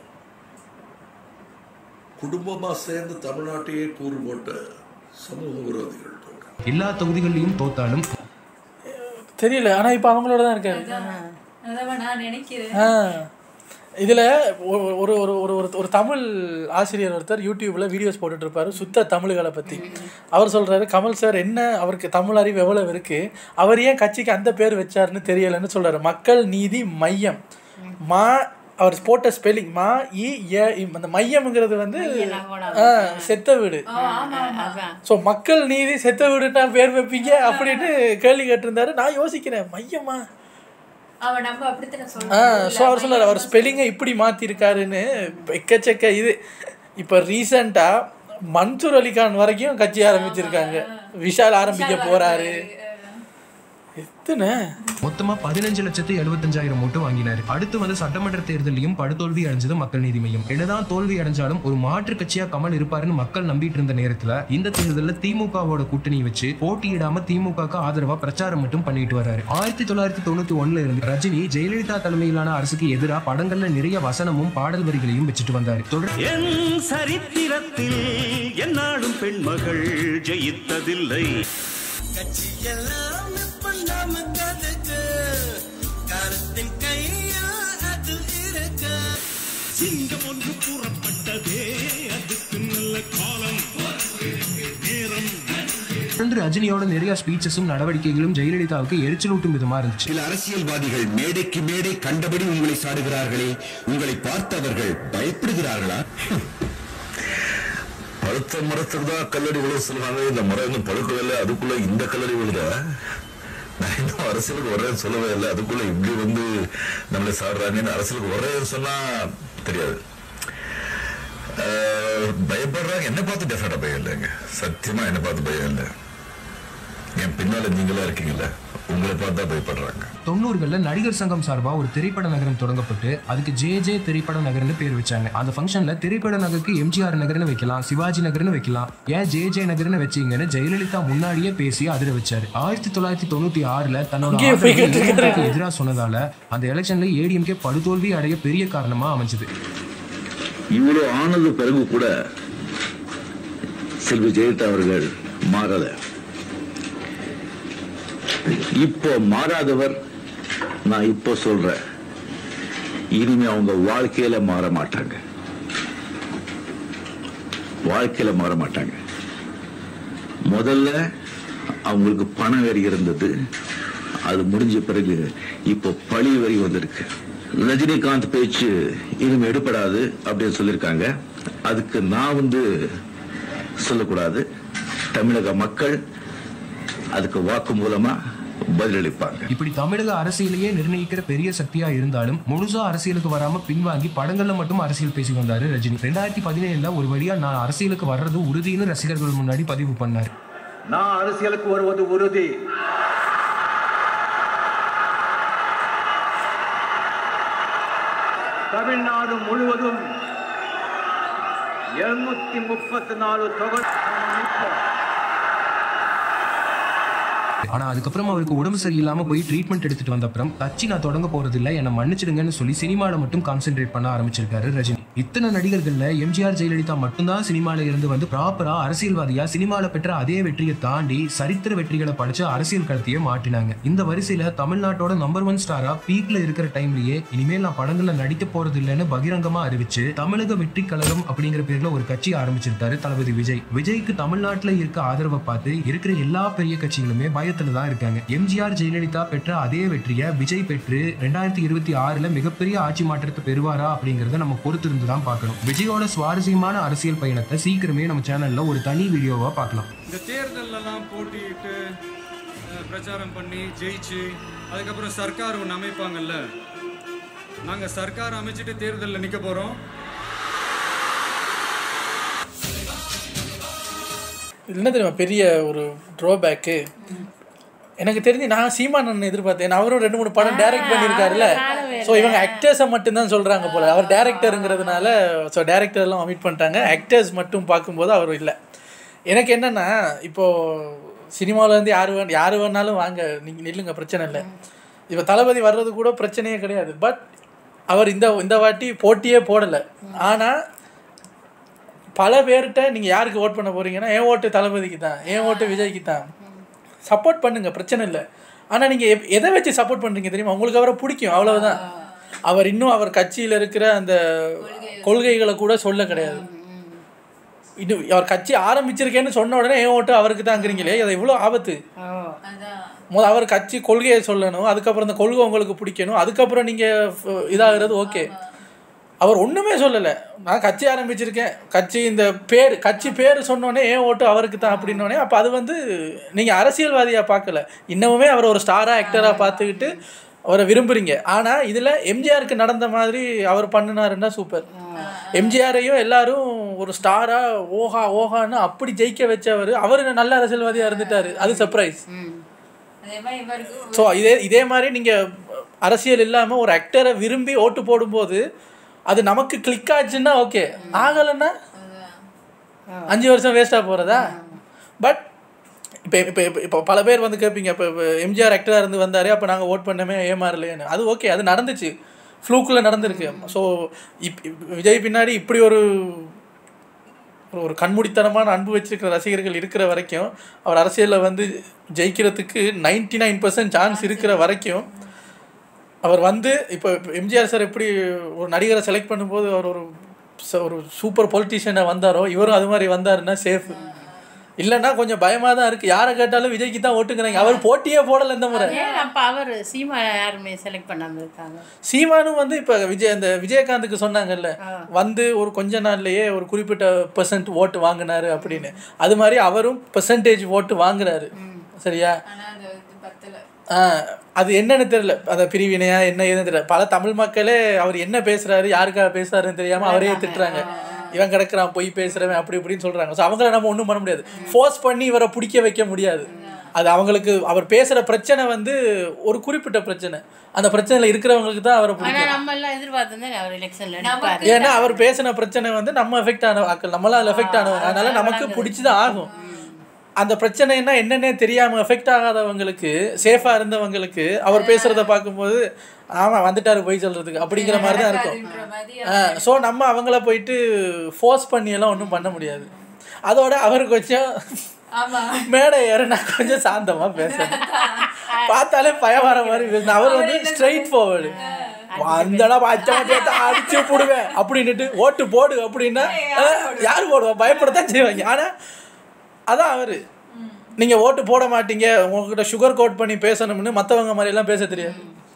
[SPEAKER 12] குடும்பமா சேர்ந்து தமிழ்நாட்டையே கூறு போட்ட சமூக விரோதிகள்
[SPEAKER 5] எல்லா தொகுதிகளிலும் தோத்தாலும்
[SPEAKER 1] தெரியல ஆனா இப்ப அவங்களோட தான் இருக்காரு
[SPEAKER 4] அதான் நான் நினைக்கிறேன்
[SPEAKER 1] ஆ. இதுல ஒரு ஒரு ஒரு ஒரு ஒரு ஒரு தமிழ் ஆசிரியர் ஒருத்தர் யூடியூப்ல வீடியோஸ் போட்டுட்டு இருப்பாரு சுத்த தமிழ்களை பத்தி அவர் சொல்றாரு கமல் சார் என்ன அவருக்கு தமிழ் அறிவு எவ்வளவு இருக்கு அவர் ஏன் கட்சிக்கு அந்த பேர் வச்சாருன்னு தெரியலன்னு சொல்றாரு மக்கள் நீதி மையம் மா அவர் போட்ட ஸ்பெல்லிங் மா இ ஏ இம். அந்த மையம்ங்கிறது வந்து ஆ, செத்த வீடு ஸோ மக்கள் நீதி செத்த வீடுன்னா பேர் வைப்பீங்க அப்படின்னு கேள்வி கேட்டிருந்தாரு நான் யோசிக்கிறேன் மையமா
[SPEAKER 4] அவன் நம்ம அப்படித்தானே
[SPEAKER 1] ஆ
[SPEAKER 4] சொல்றோம்
[SPEAKER 1] ஸோ அவர் சொன்னார் அவர் ஸ்பெல்லிங்கை இப்படி மாற்றிருக்காருன்னு எக்கச்சக்க இது இப்போ ரீசெண்டாக மன்சூர் அலிகான் வரைக்கும் கட்சி ஆரம்பிச்சிருக்காங்க விஷால் ஆரம்பிக்க போறாரு எத்தனை
[SPEAKER 5] மொத்தமா பதினஞ்சு லட்சத்து எழுபத்தஞ்சாயிரம் ஓட்டு வாங்கினாரு அடுத்து வந்து சட்டமன்ற தேர்தலையும் படுதோல்வி அடைஞ்சது மக்கள் நீதி மையம் என்னதான் தோல்வி அடைஞ்சாலும் ஒரு மாற்று கட்சியா கமல் இருப்பாருன்னு மக்கள் நம்பிட்டு இருந்த நேரத்துல இந்த தேர்தலில் திமுகவோட கூட்டணி வச்சு போட்டியிடாம திமுகக்கு ஆதரவா பிரச்சாரம் மட்டும் பண்ணிட்டு வர்றாரு ஆயிரத்தி தொள்ளாயிரத்தி தொண்ணூத்தி ஒண்ணுல இருந்து ரஜினி ஜெயலலிதா தலைமையிலான அரசுக்கு எதிராக படங்கள்ல நிறைய வசனமும் பாடல் வரிகளையும் வச்சுட்டு வந்தாரு தொடர்
[SPEAKER 6] என் சரித்திரத்தில் என்னாலும் பெண்மகள் ஜெயித்ததில்லை
[SPEAKER 13] கட்சியெல்லாம் இப்ப நமக்கு கருத்தின் கையா அது இருக்கு
[SPEAKER 6] சிங்கம் ஒன்று கூறப்பட்டதே அதுக்கு நல்ல காலம் நேரம்
[SPEAKER 5] தொடர்ந்து ரஜினியோட நிறைய ஸ்பீச்சஸும் நடவடிக்கைகளும் ஜெயலலிதாவுக்கு எரிச்சலூட்டும் விதமா இருந்துச்சு
[SPEAKER 14] சில அரசியல்வாதிகள் மேடைக்கு மேடை கண்டபடி உங்களை சாடுகிறார்களே உங்களை பார்த்தவர்கள் பயப்படுகிறார்களா
[SPEAKER 7] பழுத்த மரத்துக்கு தான் கல்லடி விழுத சொல்லுவாங்க இந்த மரம் இன்னும் பழுக்கவே இல்லை அதுக்குள்ள இந்த கல்லடி விழுத நான் இன்னும் அரசியலுக்கு வரேன்னு சொல்லவே இல்லை அதுக்குள்ள இப்படி வந்து நம்மளை சாடுறாங்கன்னு அரசியலுக்கு வரேன்னு சொன்னா தெரியாது அஹ், பயப்படுறாங்க என்ன பார்த்து டெஃபினட்டா பயம் இல்லைங்க சத்தியமா என்ன பார்த்து பயம் இல்லை என் பின்னால நீங்களா இருக்கீங்கல்ல உங்களை பார்த்தா பயப்படுறாங்க
[SPEAKER 5] தொண்ணூறுகள்ல நடிகர் சங்கம் சார்பா ஒரு திரைப்பட நகரம் தொடங்கப்பட்டு அதுக்கு ஜே ஜே திரைப்பட நகர்னு பேர் வச்சாங்க அந்த ஃபங்க்ஷன்ல திரைப்பட நகருக்கு எம்ஜிஆர் நகர்னு வைக்கலாம் சிவாஜி நகர்னு வைக்கலாம் ஏன் ஜே ஜே நகர்னு வச்சீங்கன்னு ஜெயலலிதா முன்னாடியே பேசி அதிர வச்சாரு ஆயிரத்தி தொள்ளாயிரத்தி தொண்ணூத்தி ஆறுல தன்னோட
[SPEAKER 1] அங்கேயே போய்
[SPEAKER 5] ஆதரவை
[SPEAKER 1] கேட்டிருக்காரு.
[SPEAKER 5] ADMK க்கு எதிரா சொன்னதால அந்த எலெக்ஷன்ல ஏடிஎம்கே படுதோல்வி அடைய பெரிய காரணமா அமைஞ்சது
[SPEAKER 15] இவ்வளவு ஆனது பிறகு கூட செல்வி ஜெயலலிதா அவர்கள் மாறல இப்போ மாறாதவர் நான் இப்போ சொல்றேன் இனிமே அவங்க வாழ்க்கையில மாற மாட்டாங்க வாழ்க்கையில மாற மாட்டாங்க முதல்ல அவங்களுக்கு பண வரி இருந்தது அது முடிஞ்ச பிறகு இப்போ பழி வரி வந்திருக்கு ரஜினிகாந்த் பேச்சு இனிமே எடுப்படாது அப்படின்னு சொல்லியிருக்காங்க அதுக்கு நான் வந்து சொல்லக்கூடாது தமிழக மக்கள் அதுக்கு வாக்கு மூலமா பதிலளிப்பாங்க
[SPEAKER 5] இப்படி தமிழக அரசியலையே நிர்ணயிக்கிற பெரிய சக்தியா இருந்தாலும் முழுசா அரசியலுக்கு வராம பின்வாங்கி படங்கள்ல மட்டும் அரசியல் பேசி வந்தாரு ரஜினி ரெண்டாயிரத்தி பதினேழுல ஒரு வழியா நான் அரசியலுக்கு வர்றது உறுதின்னு ரசிகர்கள் முன்னாடி பதிவு பண்ணாரு
[SPEAKER 16] நான் அரசியலுக்கு வருவது உறுதி தமிழ்நாடு முழுவதும் இருநூத்தி முப்பத்தி நாலு தொகை
[SPEAKER 5] ஆனா அதுக்கப்புறம் அவருக்கு உடம்பு சரியில்லாம போய் ட்ரீட்மெண்ட் எடுத்துட்டு வந்த அப்புறம் கட்சி நான் தொடங்க போறது இல்ல என்ன மன்னிச்சிடுங்கன்னு சொல்லி சினிமால மட்டும் கான்சென்ட்ரேட் பண்ண ஆரம்பிச்சிருக்காரு ரஜினி இத்தனை நடிகர்கள்ல எம்ஜிஆர் ஜெயலலிதா மட்டும்தான் சினிமால இருந்து வந்து ப்ராப்பரா அரசியல்வாதியா சினிமால பெற்ற அதே வெற்றியை தாண்டி சரித்திர வெற்றிகளை படிச்சு அரசியல் களத்தையே மாட்டினாங்க இந்த வரிசையில தமிழ்நாட்டோட நம்பர் ஒன் ஸ்டாரா பீக்ல இருக்கிற டைம்லயே இனிமேல் நான் படங்கள்ல நடிக்க போறது இல்லைன்னு பகிரங்கமா அறிவிச்சு தமிழக வெற்றி கழகம் அப்படிங்கிற பேர்ல ஒரு கட்சி ஆரம்பிச்சிருக்காரு தளபதி விஜய் விஜய்க்கு தமிழ்நாட்டுல இருக்க ஆதரவை பார்த்து இருக்கிற எல்லா பெரிய கட்சிகளுமே பயத்துல தான் இருக்காங்க எம்ஜிஆர் ஜெயலலிதா பெற்ற அதே வெற்றியை விஜய் பெற்று ரெண்டாயிரத்தி இருபத்தி ஆறுல மிகப்பெரிய ஆட்சி மாற்றத்தை பெறுவாரா அப்படிங்கறத நம்ம பொறுத்திருந்து தான் பார்க்கணும் விஜயோட சுவாரஸ்யமான அரசியல் பயணத்தை சீக்கிரமே நம்ம சேனல்ல ஒரு தனி வீடியோவா பார்க்கலாம்
[SPEAKER 17] இந்த தேர்தலெல்லாம் போட்டியிட்டு அஹ், பிரச்சாரம் பண்ணி ஜெயிச்சு அதுக்கப்புறம் சர்க்கார் ஒன்று அமைப்பாங்கல்ல நாங்கள் சர்க்கார் அமைச்சிட்டு தேர்தலில் நிற்க போகிறோம்
[SPEAKER 1] என்ன தெரியுமா பெரிய ஒரு ட்ராபேக்கு எனக்கு தெரிஞ்சு நான் சீமானன் எதிர்பார்த்தேன் அவரும் ரெண்டு மூணு படம் டைரக்ட் பண்ணியிருக்காருல்ல ஸோ இவங்க ஆக்டர்ஸை மட்டும்தான் சொல்கிறாங்க போல அவர் டேரக்டருங்கிறதுனால ஸோ டேரக்டர்லாம் அமிட் பண்ணிட்டாங்க ஆக்டர்ஸ் மட்டும் பார்க்கும்போது அவர் இல்லை எனக்கு என்னென்னா இப்போது சினிமாவிலேருந்து யார் வேணும் யார் வேணாலும் வாங்க நீங்கள் நில்லுங்க பிரச்சனை இல்லை இப்போ தளபதி வர்றது கூட பிரச்சனையே கிடையாது பட் அவர் இந்த இந்த வாட்டி போட்டியே போடலை ஆனால் பல பேர்கிட்ட நீங்கள் யாருக்கு ஓட் பண்ண போகிறீங்கன்னா என் ஓட்டு தளபதிக்கு தான் என் ஓட்டு விஜய்க்கு தான் சப்போர்ட் பண்ணுங்க பிரச்சனை இல்லை ஆனால் நீங்கள் எப் எதை வச்சு சப்போர்ட் பண்ணுறீங்க தெரியுமா உங்களுக்கு அவரை பிடிக்கும் அவ்வளவுதான் அவர் இன்னும் அவர் கட்சியில் இருக்கிற அந்த கொள்கைகளை கூட சொல்ல கிடையாது இன்னும் அவர் கட்சி ஆரம்பிச்சிருக்கேன்னு சொன்ன உடனே என் ஓட்டு அவருக்கு தாங்கிறீங்களே அது எவ்வளோ ஆபத்து முத அவர் கட்சி கொள்கையை சொல்லணும் அதுக்கப்புறம் அந்த கொள்கை உங்களுக்கு பிடிக்கணும் அதுக்கப்புறம் நீங்கள் இதாகிறது ஓகே அவர் ஒன்றுமே சொல்லலை நான் கட்சி ஆரம்பிச்சிருக்கேன் கட்சி இந்த பேர் கட்சி பேர் சொன்னோடனே ஏன் ஓட்டு அவருக்கு தான் அப்படின்னோடனே அப்போ அது வந்து நீங்கள் அரசியல்வாதியாக பார்க்கல இன்னமுமே அவர் ஒரு ஸ்டாராக ஆக்டராக பார்த்துக்கிட்டு அவரை விரும்புகிறீங்க ஆனால் இதில் எம்ஜிஆருக்கு நடந்த மாதிரி அவர் பண்ணினாருன்னா சூப்பர் எம்ஜிஆரையும் எல்லாரும் ஒரு ஸ்டாராக ஓஹா ஓஹான்னு அப்படி ஜெயிக்க வச்சவர் அவர் நல்ல அரசியல்வாதியாக இருந்துட்டார் அது சர்ப்ரைஸ்
[SPEAKER 4] அதே மாதிரி இவருக்கு
[SPEAKER 1] ஸோ இதே இதே மாதிரி நீங்கள் அரசியல் இல்லாமல் ஒரு ஆக்டரை விரும்பி ஓட்டு போடும்போது அது நமக்கு கிளிக் ஆச்சுன்னா ஓகே ஆகலைன்னா அஞ்சு வருஷம் வேஸ்ட்டாக போகிறதா பட் இப்போ இப்போ இப்போ இப்போ பல பேர் வந்து கேட்பீங்க இப்போ இப்போ எம்ஜிஆர் ஆக்டராக இருந்து வந்தார் அப்போ நாங்கள் ஓட் பண்ணமே ஏமாறலையேன்னு அது ஓகே அது நடந்துச்சு ஃப்ளூக்கில் நடந்திருக்கு ஸோ இப் இப் விஜய் பின்னாடி இப்படி ஒரு ஒரு- ஒரு கண்மூடித்தனமான அன்பு வச்சிருக்கிற ரசிகர்கள் இருக்கிற வரைக்கும் அவர் அரசியலில் வந்து ஜெயிக்கிறதுக்கு நைன்டி நைன் பர்சன்ட் சான்ஸ் இருக்கிற வரைக்கும் அவர் வந்து இப்போ எம்ஜிஆர் சார் எப்படி ஒரு நடிகரை செலக்ட் பண்ணும்போது அவர் ஒரு ச- ஒரு சூப்பர் பொலிட்டிஷியனை வந்தாரோ இவரும் அது மாதிரி வந்தாருன்னா சேஃப் இல்லைன்னா கொஞ்சம் பயமாக தான் இருக்குது யாரை கேட்டாலும் விஜய்க்கு தான் ஓட்டுங்கிறாங்க அவர் போட்டியே போடலை இந்த முறை
[SPEAKER 3] ஏன் அப்ப அவர் சீமா யாருமே செலக்ட் பண்ணாம இருக்காங்க
[SPEAKER 1] சீமானும் வந்து இப்போ விஜய் அந்த விஜயகாந்துக்கு சொன்னாங்கல்ல வந்து ஒரு கொஞ்ச நாள்லயே ஒரு குறிப்பிட்ட பெர்சன்ட் ஓட்டு வாங்கினாரு அப்படின்னு அது மாதிரி அவரும் பெர்சன்டேஜ் ஓட்டு வாங்குறாரு சரியா
[SPEAKER 4] ஆனா அது வந்து பத்தல
[SPEAKER 1] ஆ, அது என்னன்னு தெரியல அந்த பிரிவினையா என்ன ஏதுன்னு தெரியல பல தமிழ் மக்களே அவர் என்ன பேசுறாரு யாருக்காக பேசுறாருன்னு தெரியாம அவரே திட்டுறாங்க இவன் கிடக்குறான் பொய் பேசுறவன் அப்படி இப்படின்னு சொல்றாங்க ஸோ அவங்கள நம்ம ஒன்றும் பண்ண முடியாது ஃபோர்ஸ் பண்ணி இவரை பிடிக்க வைக்க முடியாது அது அவங்களுக்கு அவர் பேசுற பிரச்சனை வந்து ஒரு குறிப்பிட்ட பிரச்சனை அந்த பிரச்சனையில இருக்கிறவங்களுக்கு தான் அவரை
[SPEAKER 3] ஆனா
[SPEAKER 1] பிடிக்கும்
[SPEAKER 3] நம்ம எல்லாம் எதிர்பார்த்திருந்தா அவர் எலெக்ஷன்ல நிற்பாரு
[SPEAKER 1] ஏன்னா அவர் பேசின பிரச்சனை வந்து நம்ம எஃபெக்ட் ஆன ஆக்கள் நம்மளால அதில் எஃபெக்ட் ஆனவங்க அதனால நமக்கு பிடிச்சதான் ஆகும் அந்த பிரச்சனைன்னா என்னன்னே தெரியாம எஃபெக்ட் ஆகாதவங்களுக்கு சேஃபா இருந்தவங்களுக்கு அவர் பேசுறத பார்க்கும்போது ஆமா வந்துட்டாரு போய் சொல்றதுக்கு அப்படிங்கிற மாதிரி தான் இருக்கும் ஸோ நம்ம அவங்கள போயிட்டு ஃபோர்ஸ் பண்ணி எல்லாம் ஒன்றும் பண்ண முடியாது அதோட அவர் கொஞ்சம்
[SPEAKER 4] ஆமா
[SPEAKER 1] மேடை ஏறினா கொஞ்சம் சாந்தமா பேசணும் பார்த்தாலே பயம் வர மாதிரி பேசணும் அவர் வந்து ஸ்ட்ரைட் ஃபார்வர்டு வந்தடா பச்சை மத்தியத்தை அடிச்சு போடுவேன் அப்படின்னுட்டு ஓட்டு போடு அப்படின்னா அஹ், யார் போடுவா பயப்படத்தான் செய்வாங்க ஆனா அதான் அவரு நீங்க ஓட்டு போட மாட்டீங்க உங்ககிட்ட சுகர் கோட் பண்ணி பேசணும்னு மத்தவங்க மாதிரி எல்லாம் பேச தெரியாது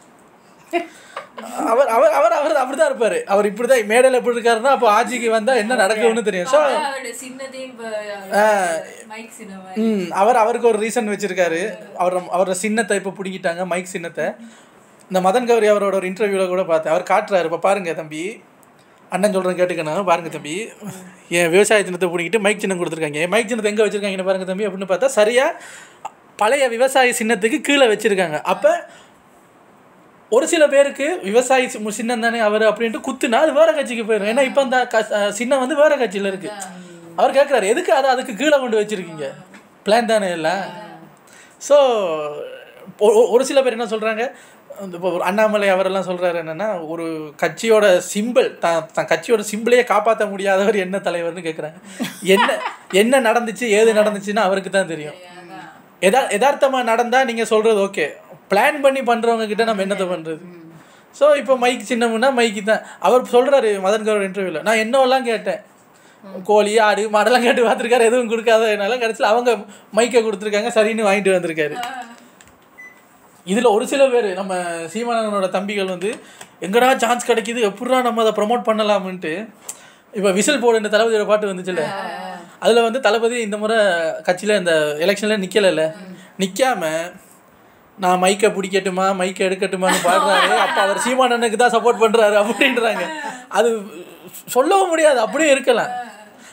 [SPEAKER 1] அவர் அவர் அவர் அவர் அப்படிதான் இருப்பாரு அவர் இப்படிதான் மேடையில் எப்படி இருக்காருன்னா அப்போ ஆட்சிக்கு வந்தா என்ன நடக்கும்னு தெரியும் ஸோ
[SPEAKER 4] அவரோட சின்னதையும்
[SPEAKER 1] ஆ.
[SPEAKER 4] மைக் சின்ன
[SPEAKER 1] ம் அவர் அவருக்கு ஒரு ரீசன் வச்சிருக்காரு அவர் அவரோட சின்னத்தை இப்போ பிடிக்கிட்டாங்க மைக் சின்னத்தை இந்த மதன் கௌரி அவரோட ஒரு இன்டர்வியூவில் கூட பார்த்தேன் அவர் காட்டுறாரு இப்போ பாருங்க தம்பி அண்ணன் சொல்கிறேன் கேட்டுக்கணும் பாருங்க தம்பி என் விவசாய சின்னத்தை பிடிக்கிட்டு மைக் சின்னம் கொடுத்துருக்காங்க என் மைக் சின்னத்தை எங்கே வச்சிருக்காங்கன்னு பாருங்க தம்பி அப்படின்னு பார்த்தா சரியாக பழைய விவசாய சின்னத்துக்கு கீழே வச்சிருக்காங்க அப்போ ஒரு சில பேருக்கு விவசாயி சி- சின்னம் தானே அவர் அப்படின்ட்டு குத்துனா அது வேற கட்சிக்கு போயிடும் ஏன்னா இப்போ அந்த க- அஹ் சின்னம் வந்து வேற கட்சியில் இருக்கு அவர் கேட்குறாரு எதுக்கு அதை அதுக்கு கீழே கொண்டு வச்சிருக்கீங்க பிளான் தானே எல்லாம் ஸோ ஒரு சில பேர் என்ன சொல்கிறாங்க இப்போ ஒரு அண்ணாமலை அவரெல்லாம் சொல்கிறாரு என்னன்னா ஒரு கட்சியோட சிம்பிள் தான் தன் கட்சியோட சிம்பிளையே காப்பாற்ற முடியாதவர் என்ன தலைவர்னு கேட்குறாங்க என்ன என்ன நடந்துச்சு ஏது நடந்துச்சுன்னு அவருக்கு தான் தெரியும் எதா யதார்த்தமாக நடந்தால் நீங்கள் சொல்கிறது ஓகே பிளான் பண்ணி பண்ணுறவங்க கிட்ட நம்ம என்னத்தை பண்ணுறது ஸோ இப்போ மைக் சின்னமுன்னா மைக்கு தான் அவர் சொல்கிறாரு மதன் கௌரவ இன்டர்வியூவில் நான் என்னவெல்லாம் கேட்டேன் கோழி ஆடு மாடெல்லாம் கேட்டு பார்த்துருக்காரு எதுவும் கொடுக்காததுனால கடைசியில் அவங்க மைக்கை கொடுத்துருக்காங்க சரின்னு வாங்கிட்டு வந்திருக்காரு இதில் ஒரு சில பேர் நம்ம சீமானனோட தம்பிகள் வந்து எங்கடா சான்ஸ் கிடைக்குது எப்படா நம்ம அதை ப்ரொமோட் பண்ணலாம்ன்ட்டு இப்போ விசில் போடுன்ற தளபதியோட பாட்டு வந்துச்சுல்ல அதில் வந்து தளபதி இந்த முறை கட்சியில் இந்த எலெக்ஷனில் நிற்கலைல்ல நிற்காம நான் மைக்கை பிடிக்கட்டுமா மைக்கை எடுக்கட்டுமான்னு பாடுறாரு அப்போ அவர் சீமானனுக்கு தான் சப்போர்ட் பண்ணுறாரு அப்படின்றாங்க அது சொல்லவும் முடியாது அப்படியே இருக்கலாம்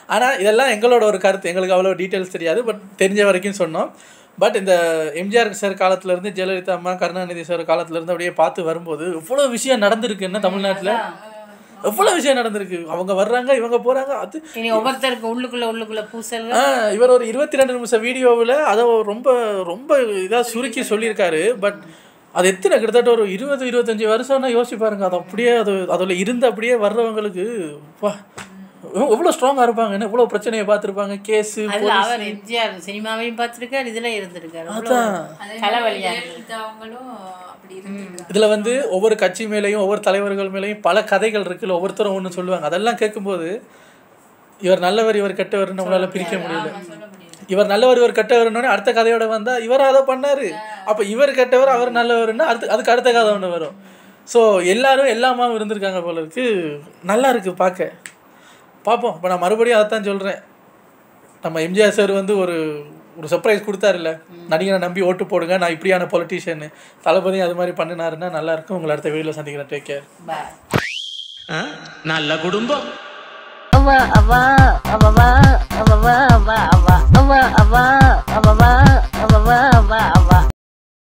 [SPEAKER 1] ஆனால் இதெல்லாம் எங்களோட ஒரு கருத்து எங்களுக்கு அவ்வளோ டீட்டெயில்ஸ் தெரியாது பட் தெரிஞ்ச வரைக்கும் சொன்னோம் பட் இந்த எம்ஜிஆர் சார் காலத்துலேருந்து ஜெயலலிதா அம்மா கருணாநிதி சார் காலத்துலேருந்து அப்படியே பார்த்து வரும்போது எவ்வளோ விஷயம் நடந்திருக்கு என்ன தமிழ்நாட்டில் எவ்வளோ விஷயம் நடந்திருக்கு அவங்க வர்றாங்க இவங்க போகிறாங்க அது
[SPEAKER 3] இனி ஒவ்வொருத்தருக்கு உள்ளுக்குள்ள உள்ளுக்குள்ள பூசல்
[SPEAKER 1] ஆ, இவர் ஒரு இருபத்தி ரெண்டு நிமிஷம் வீடியோவில் அதை ரொம்ப ரொம்ப இதாக சுருக்கி சொல்லியிருக்காரு பட் அது எத்தனை கிட்டத்தட்ட ஒரு இருபது இருபத்தஞ்சி வருஷம்னா யோசிச்சு பாருங்க அது அப்படியே அது அதில் இருந்து அப்படியே வர்றவங்களுக்கு வா எவ்வளோ ஸ்ட்ராங்காக இருப்பாங்க என்ன எவ்வளோ பிரச்சனையை பார்த்துருப்பாங்க கேஸு
[SPEAKER 3] அதுல அவர் எம்ஜிஆர் சினிமாவையும் பார்த்திருக்காரு இதுல இருந்திருக்காரு
[SPEAKER 1] அதான்.
[SPEAKER 3] தலைவலியா
[SPEAKER 4] ஜெயலலிதா அவங்களும் அப்படி இருந்திருக்காங்க
[SPEAKER 1] இதில் வந்து ஒவ்வொரு கட்சி மேலேயும் ஒவ்வொரு தலைவர்கள் மேலேயும் பல கதைகள் இருக்குல்ல ஒவ்வொருத்தரும் ஒன்று சொல்லுவாங்க அதெல்லாம் கேட்கும்போது இவர் நல்லவர் இவர் கெட்டவர் நம்மளால பிரிக்க முடியல இவர் நல்லவர் இவர் கெட்டவர்னு அடுத்த கதையோட வந்தா இவர் அதை பண்ணாரு அப்ப இவர் கெட்டவர் அவர் நல்லவர்னா அடுத்து அதுக்கு அடுத்த கதை ஒன்று வரும் ஸோ எல்லாரும் எல்லாமாவும் இருந்திருக்காங்க போல இருக்கு நல்லா இருக்கு பார்க்க பார்ப்போம் இப்போ நான் மறுபடியும் அதைத்தான் சொல்றேன் நம்ம எம்ஜிஆர் சார் வந்து ஒரு ஒரு சர்ப்ரைஸ் கொடுத்தாருல்ல நடிகரை நம்பி ஓட்டு போடுங்க நான் இப்படியான பொலிட்டீஷியன் தளபதி அது மாதிரி பண்ணினாருன்னா நல்லா இருக்கும் உங்களை அடுத்த வீடியோவில் சந்திக்கிறேன் டேக் கேர்
[SPEAKER 6] நல்ல குடும்பம்
[SPEAKER 2] அவா அவா அவவா அவவா அவா அவா அவா அவா